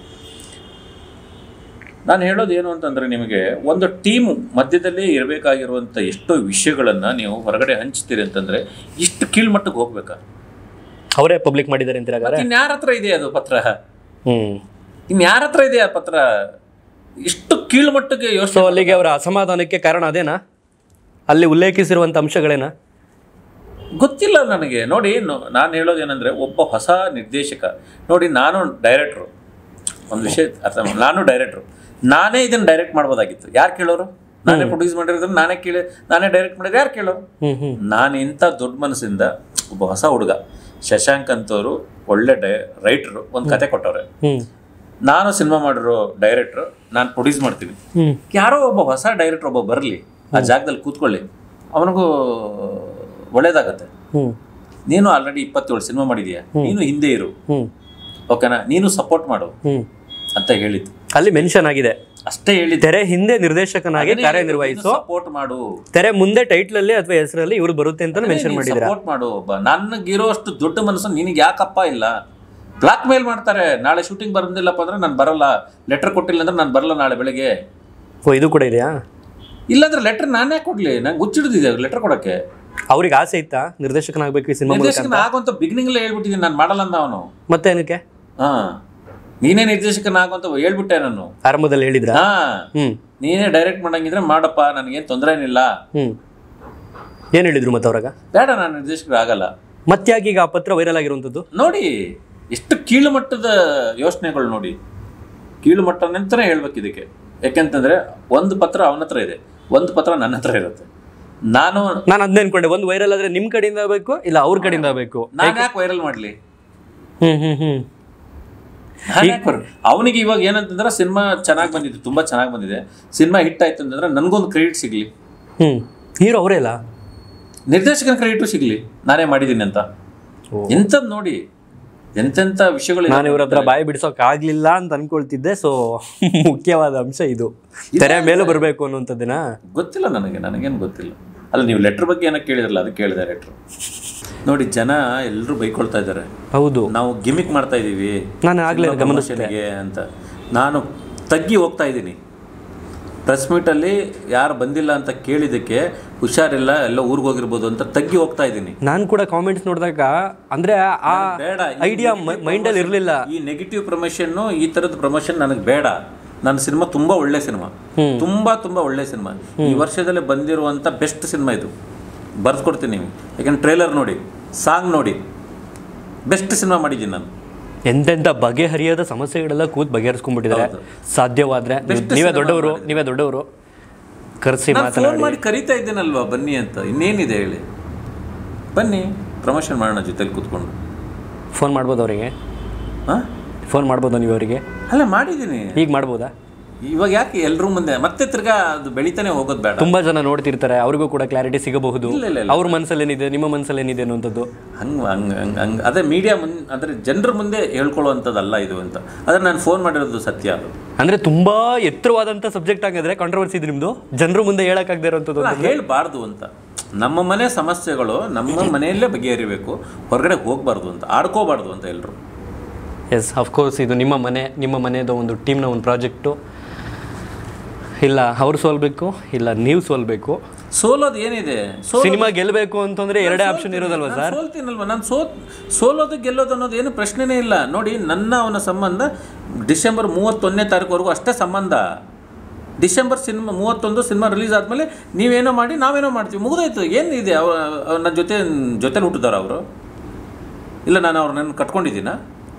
ನಾನು ಹೇಳೋದು ಏನು ಅಂತಂದ್ರೆ ನಿಮಗೆ ಒಂದು ಟೀಮ್ ಮಧ್ಯದಲ್ಲಿ ಇರಬೇಕಾಗಿರುವಂಥ ಎಷ್ಟೋ ವಿಷಯಗಳನ್ನು ನೀವು ಹೊರಗಡೆ ಹಂಚ್ತೀರಿ ಅಂತಂದ್ರೆ ಇಷ್ಟು ಕೀಳ್ಮಟ್ಟಕ್ಕೆ ಹೋಗ್ಬೇಕಾ ಅವರೇ ಪಬ್ಲಿಕ್ ಮಾಡಿದ್ದಾರೆ ಅಂತೀರಾಗಾರೆ ಇನ್ಯಾರ ಹತ್ರ ಇದೆ ಅದು ಪತ್ರ ಹ್ಮ್ ಇನ್ಯಾರ ಹತ್ರ ಇದೆ ಆ ಪತ್ರ ಇಷ್ಟು ಕೀಳ್ಮಟ್ಟಕ್ಕೆ ಸೊ ಯೋಚನೆ ಅಲ್ಲಿಗೆ ಅವರ ಅಸಮಾಧಾನಕ್ಕೆ ಕಾರಣ ಅದೇನಾ ಅಲ್ಲಿ ಉಲ್ಲೇಖಿಸಿರುವಂಥ ಅಂಶಗಳೇನಾ ಗೊತ್ತಿಲ್ಲ ನನಗೆ ನೋಡಿ ನಾನು ಹೇಳೋದೇನೆಂದ್ರೆ ಒಬ್ಬ ಹೊಸ ನಿರ್ದೇಶಕ ನೋಡಿ ನಾನು ಡೈರೆಕ್ಟ್ರು ಒಂದು ವಿಷಯ ಅರ್ಥ ಮಾಡಿ ನಾನು ಡೈರೆಕ್ಟ್ರು ನಾನೇ ಇದನ್ನು ಡೈರೆಕ್ಟ್ ಮಾಡ್ಬೋದಾಗಿತ್ತು ಯಾರು ಕೇಳೋರು ನಾನೇ ಪ್ರೊಡ್ಯೂಸ್ ಮಾಡಿರೋದ್ರೆ ನಾನೇ ಕೇಳಿ ನಾನೇ ಡೈರೆಕ್ಟ್ ಮಾಡಿದ್ರೆ ಯಾರು ಕೇಳೋರು ಹ್ಮ್ ಹ್ಮ್ ನಾನು ಇಂಥ ದೊಡ್ಡ ಮನಸ್ಸಿಂದ ಒಬ್ಬ ಹೊಸ ಹುಡುಗ ಶಶಾಂಕ್ ಅಂತವರು ಒಳ್ಳೆ ಡೈ ರೈಟ್ರು ಒಂದು ಕತೆ ಕೊಟ್ಟವ್ರೆ ಹ್ಮ್ ನಾನು ಸಿನಿಮಾ ಮಾಡಿರೋ ಡೈರೆಕ್ಟ್ರು ನಾನು ಪ್ರೊಡ್ಯೂಸ್ ಮಾಡ್ತೀನಿ ಹ್ಮ್ ಯಾರೋ ಒಬ್ಬ ಹೊಸ ಡೈರೆಕ್ಟರ್ ಒಬ್ಬ ಬರಲಿ ಆ ಜಾಗದಲ್ಲಿ ಕೂತ್ಕೊಳ್ಳಿ ಅವನಿಗೂ ಒಳ್ಳೇದಾಗತ್ತೆ ಹ್ಮ್ ನೀನು ಆಲ್ರೆಡಿ ಇಪ್ಪತ್ತೇಳು ಸಿನಿಮಾ ಮಾಡಿದೀಯ ನೀನು ಹಿಂದೆ ಇರು ಹ್ಮ್ ಓಕೆನಾ ನೀನು ಸಪೋರ್ಟ್ ಮಾಡು ಹ್ಮ್ ಅಂತ ಹೇಳಿದ್ದು ಅಲ್ಲಿ ಮೆನ್ಷನ್ ಆಗಿದೆ ಅಷ್ಟೇ ಹೇಳಿದ್ದು ತೆರೆ ಹಿಂದೆ ನಿರ್ದೇಶಕನಾಗಿ ಕಾರ್ಯನಿರ್ವಹಿಸು ಸಪೋರ್ಟ್ ಮಾಡು ತೆರೆ ಮುಂದೆ ಟೈಟ್ಲ್ ಅಲ್ಲಿ ಅಥವಾ ಹೆಸರಲ್ಲಿ ಇವ್ರು ಬರುತ್ತೆ ಅಂತ ಮೆನ್ಷನ್ ಮಾಡಿದ್ರ ಸಪೋರ್ಟ್ ಮಾಡು ಒಬ್ಬ ನನಗಿರೋಷ್ಟು ದೊಡ್ಡ ಮನಸ್ಸು ನಿನಗೆ ಯಾಕಪ್ಪ ಇಲ್ಲ ಬ್ಲಾಕ್ ಮೇಲ್ ಮಾಡ್ತಾರೆ ನಾಳೆ ಶೂಟಿಂಗ್ ಬರೋದಿಲ್ಲಪ್ಪ ಅಂದ್ರೆ ನಾನು ಬರಲ್ಲ ಲೆಟರ್ ಕೊಟ್ಟಿಲ್ಲ ಅಂದ್ರೆ ನಾನು ಬರಲ್ಲ ನಾಳೆ ಬೆಳಗ್ಗೆ ಓ ಇದು ಕೂಡ ಇದೆಯಾ ಇಲ್ಲಾಂದ್ರೆ ಲೆಟರ್ ನಾನೇ ಕೊಡ್ಲಿ ನಂಗೆ ಹುಚ್ಚಿಡ್ದಿದೆ ಲೆಟರ್ ಕೊಡಕ್ಕೆ ಅವ್ರಿಗೆ ಆಸೆ ಇತ್ತಾ ನಿರ್ದೇಶಕನಾಗಬೇಕು ಈ ಸಿನಿಮಾ ಮೂಲಕ ನಿರ್ದೇಶಕನ ಆಗುವಂತ ಬಿಗಿನಿಂಗ್ ಅಲ್ಲೇ ಹೇಳ್ಬಿಟ್ಟಿದ್ದೀನಿ ನಾನು ಮಾಡಲ್ಲ ಅಂದ ಅವನು ಮತ್ತೆ ಏನಕ್ಕೆ ಹಾ ನೀನೇ ನಿರ್ದೇಶಕನ ಆಗುವಂತ ಹೇಳ್ಬಿಟ್ಟೆ ನಾನು ಆರಂಭದಲ್ಲಿ ಹೇಳಿದ್ರ ಹಾ ಹ್ಮ್ ನೀನೇ ಡೈರೆಕ್ಟ್ ಮಾಡಂಗಿದ್ರೆ ಮಾಡಪ್ಪ ನನಗೇನು ತೊಂದರೆ ಏನಿಲ್ಲ ಹ್ಮ್ ಏನ್ ಹೇಳಿದ್ರು ಮತ್ತೆ ಅವ್ರಾಗ ಬೇಡ ನಾನು ನಿರ್ದೇಶಕರು ಆಗಲ್ಲ ಮತ್ತ್ಯಾಕೆ ಈಗ ಆ ಪತ್ರ ವೈರಲ್ ಆಗಿರುವಂಥದ್ದು ನೋಡಿ ಎಷ್ಟು ಕೀಳು ಮಟ್ಟದ ಯೋಚನೆಗಳು ನೋಡಿ ಕೀಳು ಮಟ್ಟ ನಂತರ ಹೇಳ್ಬೇಕು ಇದಕ್ಕೆ ಯಾಕೆಂತಂದ್ರೆ ಒಂದು ಪತ್ರ ಅವನ ಹತ್ರ ಇದೆ ಒಂದು ಪತ್ರ ನನ್ನ ಹತ್ರ ಇರುತ್ತೆ ನಾನು ನಾನು ಅದನ್ನೇ ಅನ್ಕೊಂಡೆ ಒಂದು ವೈರಲ್ ಆದ್ರೆ ನಿಮ್ ಕಡೆಯಿಂದ ಆಗ್ಬೇಕು ಇಲ್ಲ ಅವ್ರ ಕಡೆಯಿಂದ ಆಗ್ಬೇಕು ನಾನು ಯಾಕೆ ವೈರಲ್ ಮಾಡಲಿ ಹ್ಮ್ ಹ್ಮ್ ಹ್ಮ್ ಅವನಿಗೆ ಇವಾಗ ಏನಂತಂದ್ರೆ ಸಿನಿಮಾ ಚೆನ್ನಾಗಿ ಬಂದಿದೆ ತುಂಬಾ ಚೆನ್ನಾಗಿ ಬಂದಿದೆ ಸಿನಿಮಾ ಹಿಟ್ ಆಯ್ತು ಅಂತಂದ್ರೆ ನನಗೊಂದು ಕ್ರೆಡಿಟ್ ಸಿಗ್ಲಿ ಹ್ಮ್ ಹೀರೋ ಅವರೇ ಅಲ್ಲ ನಿರ್ದೇಶಕನ ಕ್ರೆಡಿಟು ಸಿಗ್ಲಿ ನಾನೇ ಮಾಡಿದ್ದೀನಿ ಅಂತ ಎಂಥದ್ದು ನೋಡಿ ಎಂತೆಂಥ ವಿಷಯಗಳು ನಾನು ಇವ್ರ ಹತ್ರ ಬಾಯಿ ಬಿಡಿಸೋಕ್ ಆಗ್ಲಿಲ್ಲ ಅಂತ ಅನ್ಕೊಳ್ತಿದ್ದೆ ಸೊ ಮುಖ್ಯವಾದ ಅಂಶ ಇದು ತೆರೆ ಮೇಲೂ ಬರ್ಬೇಕು ಅನ್ನುವಂಥದ್ದನ್ನ ಗೊತ್ತಿಲ್ಲ ನನಗೆ ನನಗೇನು ಗೊತ್ತಿಲ್ಲ ಅಲ್ಲ ನೀವು ಲೆಟ್ರ್ ಬಗ್ಗೆ ಏನೋ ಕೇಳಿದ್ರಲ್ಲ ಅದು ಕೇಳಿದೆ ಲೆಟ್ರ್ ನೋಡಿ ಜನ ಎಲ್ಲರೂ ಬೈಕೊಳ್ತಾ ಇದ್ದಾರೆ ಹೌದು ನಾವು ಗಿಮಿಕ್ ಮಾಡ್ತಾ ಇದ್ದೀವಿ ನಾನು ಆಗ್ಲೇ ಸಿನಿಮಾ ಗಮನಿಸಿದೆ promotion ಗೆ ಅಂತ ನಾನು ತಗ್ಗಿ ಹೋಗ್ತಾ ಇದ್ದೀನಿ ಪ್ರೆಸ್ ಮೀಟಲ್ಲಿ ಯಾರು ಬಂದಿಲ್ಲ ಅಂತ ಕೇಳಿದ್ದಕ್ಕೆ ಹುಷಾರಿಲ್ಲ ಎಲ್ಲ ಊರಿಗೆ ಹೋಗಿರ್ಬೋದು ಅಂತ ತಗ್ಗಿ ಹೋಗ್ತಾ ಇದ್ದೀನಿ ನಾನು ಕೂಡ ಕಾಮೆಂಟ್ಸ್ ನೋಡಿದಾಗ ಅಂದರೆ ಆ ಬೇಡ ಈ ಐಡಿಯಾ negative ಮೈಂಡಲ್ಲಿ ಇರಲಿಲ್ಲ ಈ ನೆಗೆಟಿವ್ ಪ್ರಮೋಷನ್ನು ಈ ಥರದ ಪ್ರಮೋಷನ್ ನನಗೆ ಬೇಡ ನನ್ನ ಸಿನಿಮಾ ತುಂಬಾ ಒಳ್ಳೆ ಸಿನಿಮಾ ತುಂಬಾ ತುಂಬಾ ಒಳ್ಳೆ ಸಿನಿಮಾ ಈ ವರ್ಷದಲ್ಲಿ ಬಂದಿರುವಂಥ ಬೆಸ್ಟ್ ಸಿನಿಮಾ ಇದು ಬರ್ಸ್ಕೊಡ್ತೀನಿ ನೀವು ಯಾಕಂದ್ರೆ ಟ್ರೇಲರ್ ನೋಡಿ ಸಾಂಗ್ ನೋಡಿ ಬೆಸ್ಟ್ ಸಿನಿಮಾ ಮಾಡಿದ್ದೀನಿ ನಾನು ಎಂತೆಂಥ ಬಗೆಹರಿಯದ ಸಮಸ್ಯೆಗಳೆಲ್ಲ ಕೂತ್ ಬಗೆಹರಿಸ್ಕೊಂಡ್ಬಿಟ್ಟಿದ್ದಾರೆ ಹೌದು. ಸಾಧ್ಯವಾದ್ರೆ Best ನೀವೇ cinema ದೊಡ್ಡವರು ಮಾಡಿದ್ದಾರೆ. ನೀವೇ ದೊಡ್ಡವರು ಕರೆಸಿ ನಾನು ಫೋನ್ ಮಾತನಾಡಿ ಮಾಡಿ ಕರಿತಾ ಇದ್ದೇನಲ್ವಾ ಬನ್ನಿ ಅಂತ ಇನ್ನೇನಿದೆ ಹೇಳಿ ಬನ್ನಿ ಪ್ರಮೋಷನ್ ಮಾಡೋಣ ಜೊತೆಲಿ ಕೂತ್ಕೊಂಡು ಫೋನ್ ಮಾಡ್ಬೋದು ಅವರಿಗೆ ಹಾಂ ಫೋನ್ ಮಾಡ್ಬೋದಾ ನೀವು ಅವರಿಗೆ ಅಲ್ಲ ಮಾಡಿದ್ದೀನಿ ಈಗ ಮಾಡ್ಬೋದಾ ಇವಾಗ ಯಾಕೆ ಎಲ್ರೂ ಮುಂದೆ ಮತ್ತೆ ತಿರ್ಗಾ ಅದು ಬೆಳಿತಾನೆ ಹೋಗೋದು ಬೇಡ ತುಂಬಾ ಜನ ನೋಡ್ತಿರ್ತಾರೆ ಅವ್ರಿಗೂ ಕೂಡ ಕ್ಲಾರಿಟಿ ಸಿಗಬಹುದು ಇಲ್ಲ, ಇಲ್ಲ, ಇಲ್ಲ. ಅವ್ರ ಮನಸ್ಸಲ್ಲಿ ಏನಿದೆ ನಿಮ್ಮ ಮನಸ್ಸಲ್ಲಿ ಏನಿದೆ ಅನ್ನೋಂಥದ್ದು ಹಂಗೆ ಹಂಗೆ ಹಂಗೆ ಹಂಗೆ ಅದೇ ಮೀಡಿಯಾ ಮುನ್ ಅಂದರೆ ಜನರ ಮುಂದೆ ಹೇಳ್ಕೊಳ್ಳುವಂಥದ್ದಲ್ಲ ಇದು ಅಂತ ಆದರೆ ನಾನು ಫೋನ್ ಮಾಡಿರೋದು ಸತ್ಯ ಅದು ಅಂದ್ರೆ ತುಂಬಾ ಎತ್ತರವಾದಂಥ ಸಬ್ಜೆಕ್ಟ್ ಆಗಿದ್ರೆ ಕಾಂಟ್ರವರ್ಸಿ ಇದೆ ನಿಮ್ದು ಜನರ ಮುಂದೆ ಹೇಳಕ್ಕಾಗದೇ ಇರೋಂಥದ್ದು ಅಲ್ಲ ಹೇಳಬಾರ್ದು ಅಂತ ನಮ್ಮ ಮನೆ ಸಮಸ್ಯೆಗಳು ನಮ್ಮ ಮನೆಯಲ್ಲೇ ಬಗೆಹರಿಬೇಕು ಹೊರಗಡೆ ಹೋಗಬಾರ್ದು ಅಂತ ಆಡ್ಕೋಬಾರ್ದು ಅಂತ ಎಲ್ಲರೂ ಎಸ್ ಅಫ್ಕೋರ್ಸ್ ಇದು ನಿಮ್ಮ ಮನೆ ನಿಮ್ಮ ಮನೆಯದು ಒಂದು ಟೀಮ್ನ ಒಂದು ಪ್ರಾಜೆಕ್ಟು ಇಲ್ಲ ಅವ್ರು ಸೋಲ್ಬೇಕು ಇಲ್ಲ ನೀವು ಸೋಲ್ಬೇಕು ಸೋಲೋದು ಏನಿದೆ ಸೋಲ್ ಸಿನಿಮಾ ಗೆಲ್ಲಬೇಕು ಅಂತಂದ್ರೆ ಎರಡೇ ಆಪ್ಷನ್ ಇರೋದಲ್ವಾ ನಾನು ಸರ್ ಸೋಲ್ತೀನಲ್ವ ನಾನು ಸೋ ಸೋಲೋದು ಗೆಲ್ಲೋದು ಅನ್ನೋದು ಏನು ಪ್ರಶ್ನೆನೇ ಇಲ್ಲ ನೋಡಿ ನನ್ನ ಅವನ ಸಂಬಂಧ ಡಿಸೆಂಬರ್ ಮೂವತ್ತೊಂದನೇ ತಾರೀಕುವರೆಗೂ ಅಷ್ಟೇ ಸಂಬಂಧ ಡಿಸೆಂಬರ್ ಸಿನಿಮಾ ಮೂವತ್ತೊಂದು ಸಿನಿಮಾ ರಿಲೀಸ್ ಆದಮೇಲೆ ನೀವೇನೋ ಮಾಡಿ ನಾವೇನೋ ಮಾಡ್ತೀವಿ ಮುಗಿದೋಯ್ತು ಏನಿದೆ ಅವ ಅವ ನನ್ನ ಜೊತೆ ಜೊತೆಲಿ ಹುಟ್ಟಿದಾರ ಅವರು ಇಲ್ಲ ನಾನು ಅವ್ರನ್ನ ಕಟ್ಕೊಂಡಿದ್ದೀನಾ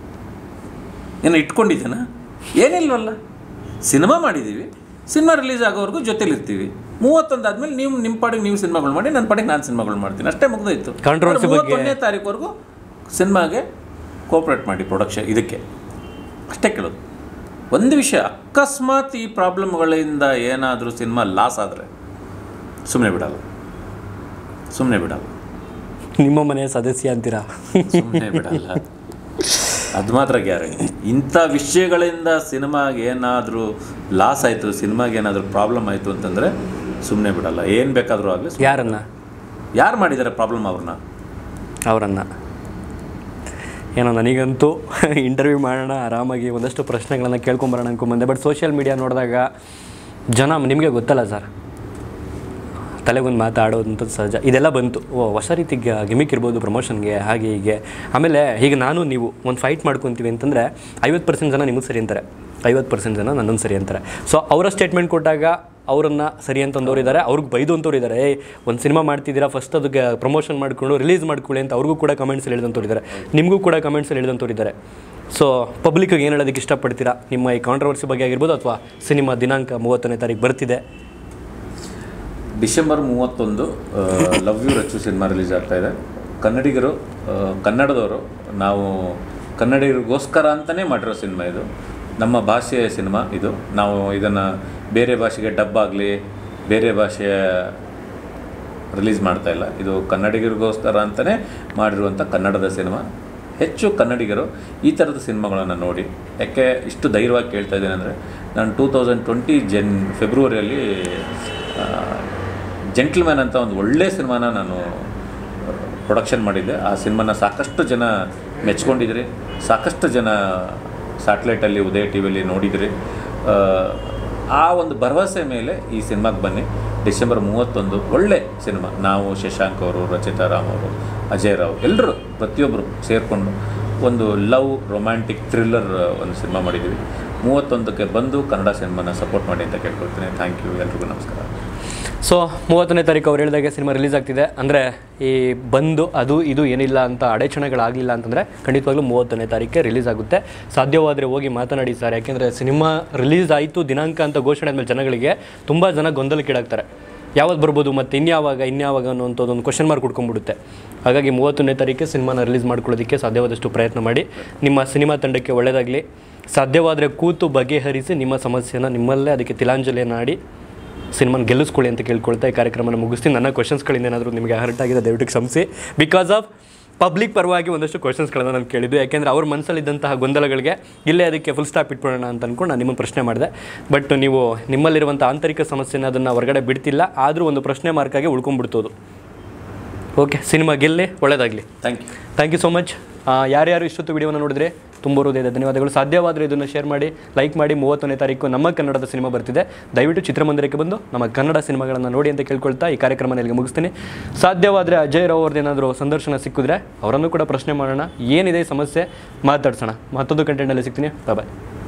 ಏನೋ ಇಟ್ಕೊಂಡಿದ್ದೀನಾ ಏನಿಲ್ವಲ್ಲ ಸಿನಿಮಾ ಮಾಡಿದ್ದೀವಿ ಸಿನಿಮಾ ರಿಲೀಸ್ ಆಗೋವರೆಗೂ ಜೊತೆಲಿ ಇರ್ತೀವಿ ಮೂವತ್ತೊಂದು ಆದಮೇಲೆ ನೀವು ನಿಮ್ಮ ಪಾಡಿಗೆ ನೀವು ಸಿನಿಮಾಗಳು ಮಾಡಿ ನನ್ನ ಪಾಡಿಗೆ ನಾನು ಸಿನಿಮಾಗಳು ಮಾಡ್ತೀನಿ ಅಷ್ಟೇ ಮುಗ್ದೋಯ್ತು Controversy ಬಗ್ಗೆ- ಮೂವತ್ತೊಂದನೇ ತಾರೀಕುವರೆಗೂ ಸಿನಿಮಾಗೆ ಕೋಪ್ರೇಟ್ ಮಾಡಿ ಪ್ರೊಡಕ್ಷನ್ ಇದಕ್ಕೆ ಅಷ್ಟೇ ಕೇಳೋದು ಒಂದು ವಿಷಯ ಅಕಸ್ಮಾತ್ ಈ ಪ್ರಾಬ್ಲಮ್ಗಳಿಂದ ಏನಾದರೂ ಸಿನಿಮಾ ಲಾಸ್ ಆದರೆ ಸುಮ್ಮನೆ ಬಿಡಲ್ಲ ಸುಮ್ಮನೆ ಬಿಡಲ್ಲ ನಿಮ್ಮ ಮನೆಯ ಸದಸ್ಯ ಅಂತೀರಾ ಸುಮ್ಮನೆ ಬಿಡಲ್ಲ ಅದು ಮಾತ್ರ ಗ್ಯಾರಂಟಿ ಇಂಥ ವಿಷಯಗಳಿಂದ ಸಿನಿಮಾಗೆ ಏನಾದರೂ ಲಾಸ್ ಆಯಿತು ಸಿನಿಮಾಗೆ ಏನಾದರೂ ಪ್ರಾಬ್ಲಮ್ ಆಯಿತು ಅಂತಂದರೆ ಸುಮ್ಮನೆ ಬಿಡಲ್ಲ ಏನು ಬೇಕಾದರೂ ಆಗಲಿ ಯಾರನ್ನ ಯಾರು ಮಾಡಿದ್ದಾರೆ ಪ್ರಾಬ್ಲಮ್ ಅವ್ರನ್ನ ಅವರನ್ನ ಏನೋ ನನಗಂತೂ ಇಂಟರ್ವ್ಯೂ ಮಾಡೋಣ ಆರಾಮಾಗಿ ಒಂದಷ್ಟು ಪ್ರಶ್ನೆಗಳನ್ನು ಕೇಳ್ಕೊಂಬರೋಣ ಅನ್ಕೊಂಬಂದೆ ಬಟ್ ಸೋಷಿಯಲ್ ಮೀಡಿಯಾ ನೋಡಿದಾಗ ಜನ ನಿಮಗೆ ಗೊತ್ತಲ್ಲ ಸರ್ ತಲೆಗೊಂದು ಮಾತಾಡೋದಂಥದ್ದು ಸಹಜ ಇದೆಲ್ಲ ಬಂತು ಓ ಹೊಸ ರೀತಿ ಗಿಮಿಕ್ ಇರ್ಬೋದು ಪ್ರಮೋಷನ್ಗೆ ಹಾಗೆ ಹೀಗೆ ಆಮೇಲೆ ಈಗ ನಾನು ನೀವು ಒಂದು ಫೈಟ್ ಮಾಡ್ಕೊತೀವಿ ಅಂತಂದರೆ ಐವತ್ತು ಪರ್ಸೆಂಟ್ ಜನ ನಿಮಗೆ ಸರಿ ಅಂತಾರೆ ಐವತ್ತು ಪರ್ಸೆಂಟ್ ಜನ ನನ್ನನ್ನು ಸರಿ ಅಂತಾರೆ ಸೊ ಅವರ ಸ್ಟೇಟ್ಮೆಂಟ್ ಕೊಟ್ಟಾಗ ಅವರನ್ನು ಸರಿ ಅಂತಂದವ್ರು ಇದ್ದಾರೆ ಅವ್ರಿಗೆ ಬೈದು ಅಂತವ್ರು ಇದ್ದಾರೆ ಏಯ್ ಒಂದು ಸಿನಿಮಾ ಮಾಡ್ತಿದ್ದೀರಾ ಫಸ್ಟ್ ಅದಕ್ಕೆ ಪ್ರಮೋಷನ್ ಮಾಡಿಕೊಂಡು ರಿಲೀಸ್ ಮಾಡ್ಕೊಳ್ಳಿ ಅಂತ ಅವ್ರಿಗೂ ಕೂಡ ಕಮೆಂಟ್ಸಲ್ಲಿ ಹೇಳಿದಂಥವ್ರು ಇದ್ದಾರೆ ನಿಮಗೂ ಕೂಡ ಕಮೆಂಟ್ಸಲ್ಲಿ ಹೇಳಿದಂಥವ್ರು ಇದ್ದಾರೆ ಸೊ ಪಬ್ಲಿಕ್ಗೆ ಏನು ಹೇಳೋದಕ್ಕೆ ಇಷ್ಟಪಡ್ತೀರಾ ನಿಮ್ಮ ಈ ಕಾಂಟ್ರವರ್ಸಿ ಬಗ್ಗೆ ಆಗಿರ್ಬೋದು ಅಥವಾ ಸಿನಿಮಾ ದಿನಾಂಕ ಮೂವತ್ತನೇ ತಾರೀಕು ಬರ್ತಿದೆ ಡಿಸೆಂಬರ್ ಮೂವತ್ತೊಂದು love you Rachchu cinema release ಆಗ್ತಾ ಇದೆ ಕನ್ನಡಿಗರು ಆ, ಕನ್ನಡದವರು ನಾವು ಕನ್ನಡಿಗರಿಗೋಸ್ಕರ ಅಂತಲೇ ಮಾಡಿರೋ ಸಿನಿಮಾ ಇದು ನಮ್ಮ ಭಾಷೆಯ ಸಿನಿಮಾ ಇದು ನಾವು ಇದನ್ನು ಬೇರೆ ಭಾಷೆಗೆ ಡಬ್ ಆಗಲಿ ಬೇರೆ ಭಾಷೆಯ ರಿಲೀಸ್ ಮಾಡ್ತಾ ಇಲ್ಲ ಇದು ಕನ್ನಡಿಗರಿಗೋಸ್ಕರ ಅಂತಲೇ ಮಾಡಿರುವಂಥ ಕನ್ನಡದ ಸಿನಿಮಾ ಹೆಚ್ಚು ಕನ್ನಡಿಗರು ಈ ಥರದ ಸಿನಿಮಾಗಳನ್ನು ನೋಡಿ ಯಾಕೆ ಇಷ್ಟು ಧೈರ್ಯವಾಗಿ ಕೇಳ್ತಾ ಇದ್ದೇನೆ ಅಂದರೆ ನಾನು ಟೂ ತೌಸಂಡ್ ಟ್ವೆಂಟಿ ಜನ್ ಫೆಬ್ರವರಿಯಲ್ಲಿ ಜೆಂಟ್ಲ್ಮ್ಯಾನ್ ಅಂತ ಒಂದು ಒಳ್ಳೆಯ ಸಿನಿಮಾನ ನಾನು ಪ್ರೊಡಕ್ಷನ್ ಮಾಡಿದ್ದೆ ಆ ಸಿನಿಮಾನ ಸಾಕಷ್ಟು ಜನ ಮೆಚ್ಕೊಂಡಿದ್ರಿ ಸಾಕಷ್ಟು ಜನ ಸ್ಯಾಟಲೈಟಲ್ಲಿ ಉದಯ ಟಿ ವಿಯಲ್ಲಿ ನೋಡಿದ್ರಿ ಆ, ಆ ಒಂದು ಭರವಸೆ ಮೇಲೆ ಈ ಸಿನಿಮಾಗೆ ಬನ್ನಿ ಡಿಸೆಂಬರ್ ಮೂವತ್ತೊಂದು ಒಳ್ಳೆ ಸಿನಿಮಾ ನಾವು ಶಶಾಂಕ್ ಅವರು ರಚಿತಾ ರಾಮ್ ಅವರು ಅಜಯ್ ರಾವ್ ಎಲ್ಲರೂ ಪ್ರತಿಯೊಬ್ಬರು ಸೇರಿಕೊಂಡು ಒಂದು ಲವ್ ರೊಮ್ಯಾಂಟಿಕ್ ಥ್ರಿಲ್ಲರ್ ಒಂದು ಸಿನಿಮಾ ಮಾಡಿದ್ದೀವಿ ಮೂವತ್ತೊಂದಕ್ಕೆ ಬಂದು ಕನ್ನಡ ಸಿನಿಮಾನ ಸಪೋರ್ಟ್ ಮಾಡಿ ಅಂತ ಕೇಳ್ಕೊಳ್ತೀನಿ ಥ್ಯಾಂಕ್ ಯು ಎಲ್ರಿಗೂ ನಮಸ್ಕಾರ ಸೊ ಮೂವತ್ತನೇ ತಾರೀಕು ಅವ್ರು ಹೇಳಿದಾಗೆ ಸಿನಿಮಾ ರಿಲೀಸ್ ಆಗ್ತಿದೆ ಅಂದರೆ ಈ ಬಂದು ಅದು ಇದು ಏನಿಲ್ಲ ಅಂತ ಅಡೆಚಣೆಗಳಾಗಲಿಲ್ಲ ಅಂತಂದರೆ ಖಂಡಿತವಾಗ್ಲೂ ಮೂವತ್ತನೇ ತಾರೀಕೆ ರಿಲೀಸ್ ಆಗುತ್ತೆ ಸಾಧ್ಯವಾದರೆ ಹೋಗಿ ಮಾತನಾಡಿ ಸರ್ ಯಾಕೆಂದರೆ ಸಿನಿಮಾ ರಿಲೀಸ್ ಆಯಿತು ದಿನಾಂಕ ಅಂತ ಘೋಷಣೆ ಆದಮೇಲೆ ಜನಗಳಿಗೆ ತುಂಬ ಜನ ಗೊಂದಲಕ್ಕೀಡಾಗ್ತಾರೆ ಯಾವತ್ತು ಬರ್ಬೋದು ಮತ್ತು ಇನ್ಯಾವಾಗ ಇನ್ಯಾವಾಗ ಅನ್ನೋಂಥದ್ದೊಂದು ಕ್ವಶನ್ ಮಾರ್ಕ್ ಹುಡ್ಕೊಂಡ್ಬಿಡುತ್ತೆ ಹಾಗಾಗಿ ಮೂವತ್ತನೇ ತಾರೀಕೆ ಸಿನಿಮಾನ ರಿಲೀಸ್ ಮಾಡ್ಕೊಳ್ಳೋದಕ್ಕೆ ಸಾಧ್ಯವಾದಷ್ಟು ಪ್ರಯತ್ನ ಮಾಡಿ ನಿಮ್ಮ ಸಿನಿಮಾ ತಂಡಕ್ಕೆ ಒಳ್ಳೆಯದಾಗಲಿ ಸಾಧ್ಯವಾದರೆ ಕೂತು ಬಗೆಹರಿಸಿ ನಿಮ್ಮ ಸಮಸ್ಯೆನ ನಿಮ್ಮಲ್ಲೇ ಅದಕ್ಕೆ ತಿಲಾಂಜಲಿಯನ್ನು ಆಡಿ ಸಿನಿಮಾನ ಗೆಲ್ಲಿಸ್ಕೊಳ್ಳಿ ಅಂತ ಕೇಳ್ಕೊಳ್ತಾ ಈ ಕಾರ್ಯಕ್ರಮನ ಮುಗಿಸ್ತೀನಿ ನನ್ನ ಕ್ವಶನ್ಸ್ಗಳಿಂದ ಏನಾದರೂ ನಿಮಗೆ ಹರ್ಟ್ ಆಗಿದೆ ದಯವಿಟ್ಟು ಕ್ಷಮಿಸಿ ಬಿಕಾಸ್ ಆಫ್ ಪಬ್ಲಿಕ್ ಪರವಾಗಿ ಒಂದಷ್ಟು ಕ್ವಶನ್ಸ್ಗಳನ್ನು ನಾನು ಕೇಳಿದ್ದು ಯಾಕೆಂದರೆ ಅವ್ರ ಮನಸ್ಸಲ್ಲಿದ್ದಂತಹ ಗೊಂದಲಗಳಿಗೆ ಇಲ್ಲೇ ಅದಕ್ಕೆ ಫುಲ್ ಸ್ಟಾಪ್ ಇಟ್ಬಿಡೋಣ ಅಂತ ಅಂದ್ಕೊಂಡು ನಾನು ನಿಮ್ಮನ್ನು ಪ್ರಶ್ನೆ ಮಾಡಿದೆ ಬಟ್ ನೀವು ನಿಮ್ಮಲ್ಲಿರುವಂಥ ಆಂತರಿಕ ಸಮಸ್ಯೆನ ಅದನ್ನು ಹೊರಗಡೆ ಬಿಡ್ತಿಲ್ಲ ಆದರೂ ಒಂದು ಪ್ರಶ್ನೆ ಮಾರ್ಕಾಗಿ ಉಳ್ಕೊಂಡ್ಬಿಡ್ತೋದು ಓಕೆ ಸಿನಿಮಾ ಗೆಲ್ಲಿ ಒಳ್ಳೆಯದಾಗಲಿ thank you thank you so much ಯಾರ್ಯಾರು ಇಷ್ಟೊತ್ತು ವಿಡಿಯೋನ ನೋಡಿದ್ರೆ ತುಂಬ ಹೃದಯದ ಧನ್ಯವಾದಗಳು ಸಾಧ್ಯವಾದರೆ ಇದನ್ನು ಶೇರ್ ಮಾಡಿ ಲೈಕ್ ಮಾಡಿ ಮೂವತ್ತೊಂದನೇ ತಾರೀಕು ನಮ್ಮ ಕನ್ನಡದ ಸಿನಿಮಾ ಬರ್ತಿದೆ ದಯವಿಟ್ಟು ಚಿತ್ರಮಂದಿರಕ್ಕೆ ಬಂದು ನಮ್ಮ ಕನ್ನಡ ಸಿನಿಮಾಗಳನ್ನು ನೋಡಿ ಅಂತ ಕೇಳ್ಕೊಳ್ತಾ ಈ ಕಾರ್ಯಕ್ರಮ ಇಲ್ಲಿಗೆ ಮುಗಿಸ್ತೀನಿ ಸಾಧ್ಯವಾದರೆ ಅಜಯ್ ರಾವ್ ಅವ್ರದ್ದು ಏನಾದರೂ ಸಂದರ್ಶನ ಸಿಕ್ಕಿದ್ರೆ ಅವರನ್ನು ಕೂಡ ಪ್ರಶ್ನೆ ಮಾಡೋಣ ಏನಿದೆ ಈ ಸಮಸ್ಯೆ ಮಾತಾಡ್ಸೋಣ ಮತ್ತೊಂದು ಕಂಟೆಂಟಲ್ಲಿ ಸಿಗ್ತೀನಿ ಬಾಯ್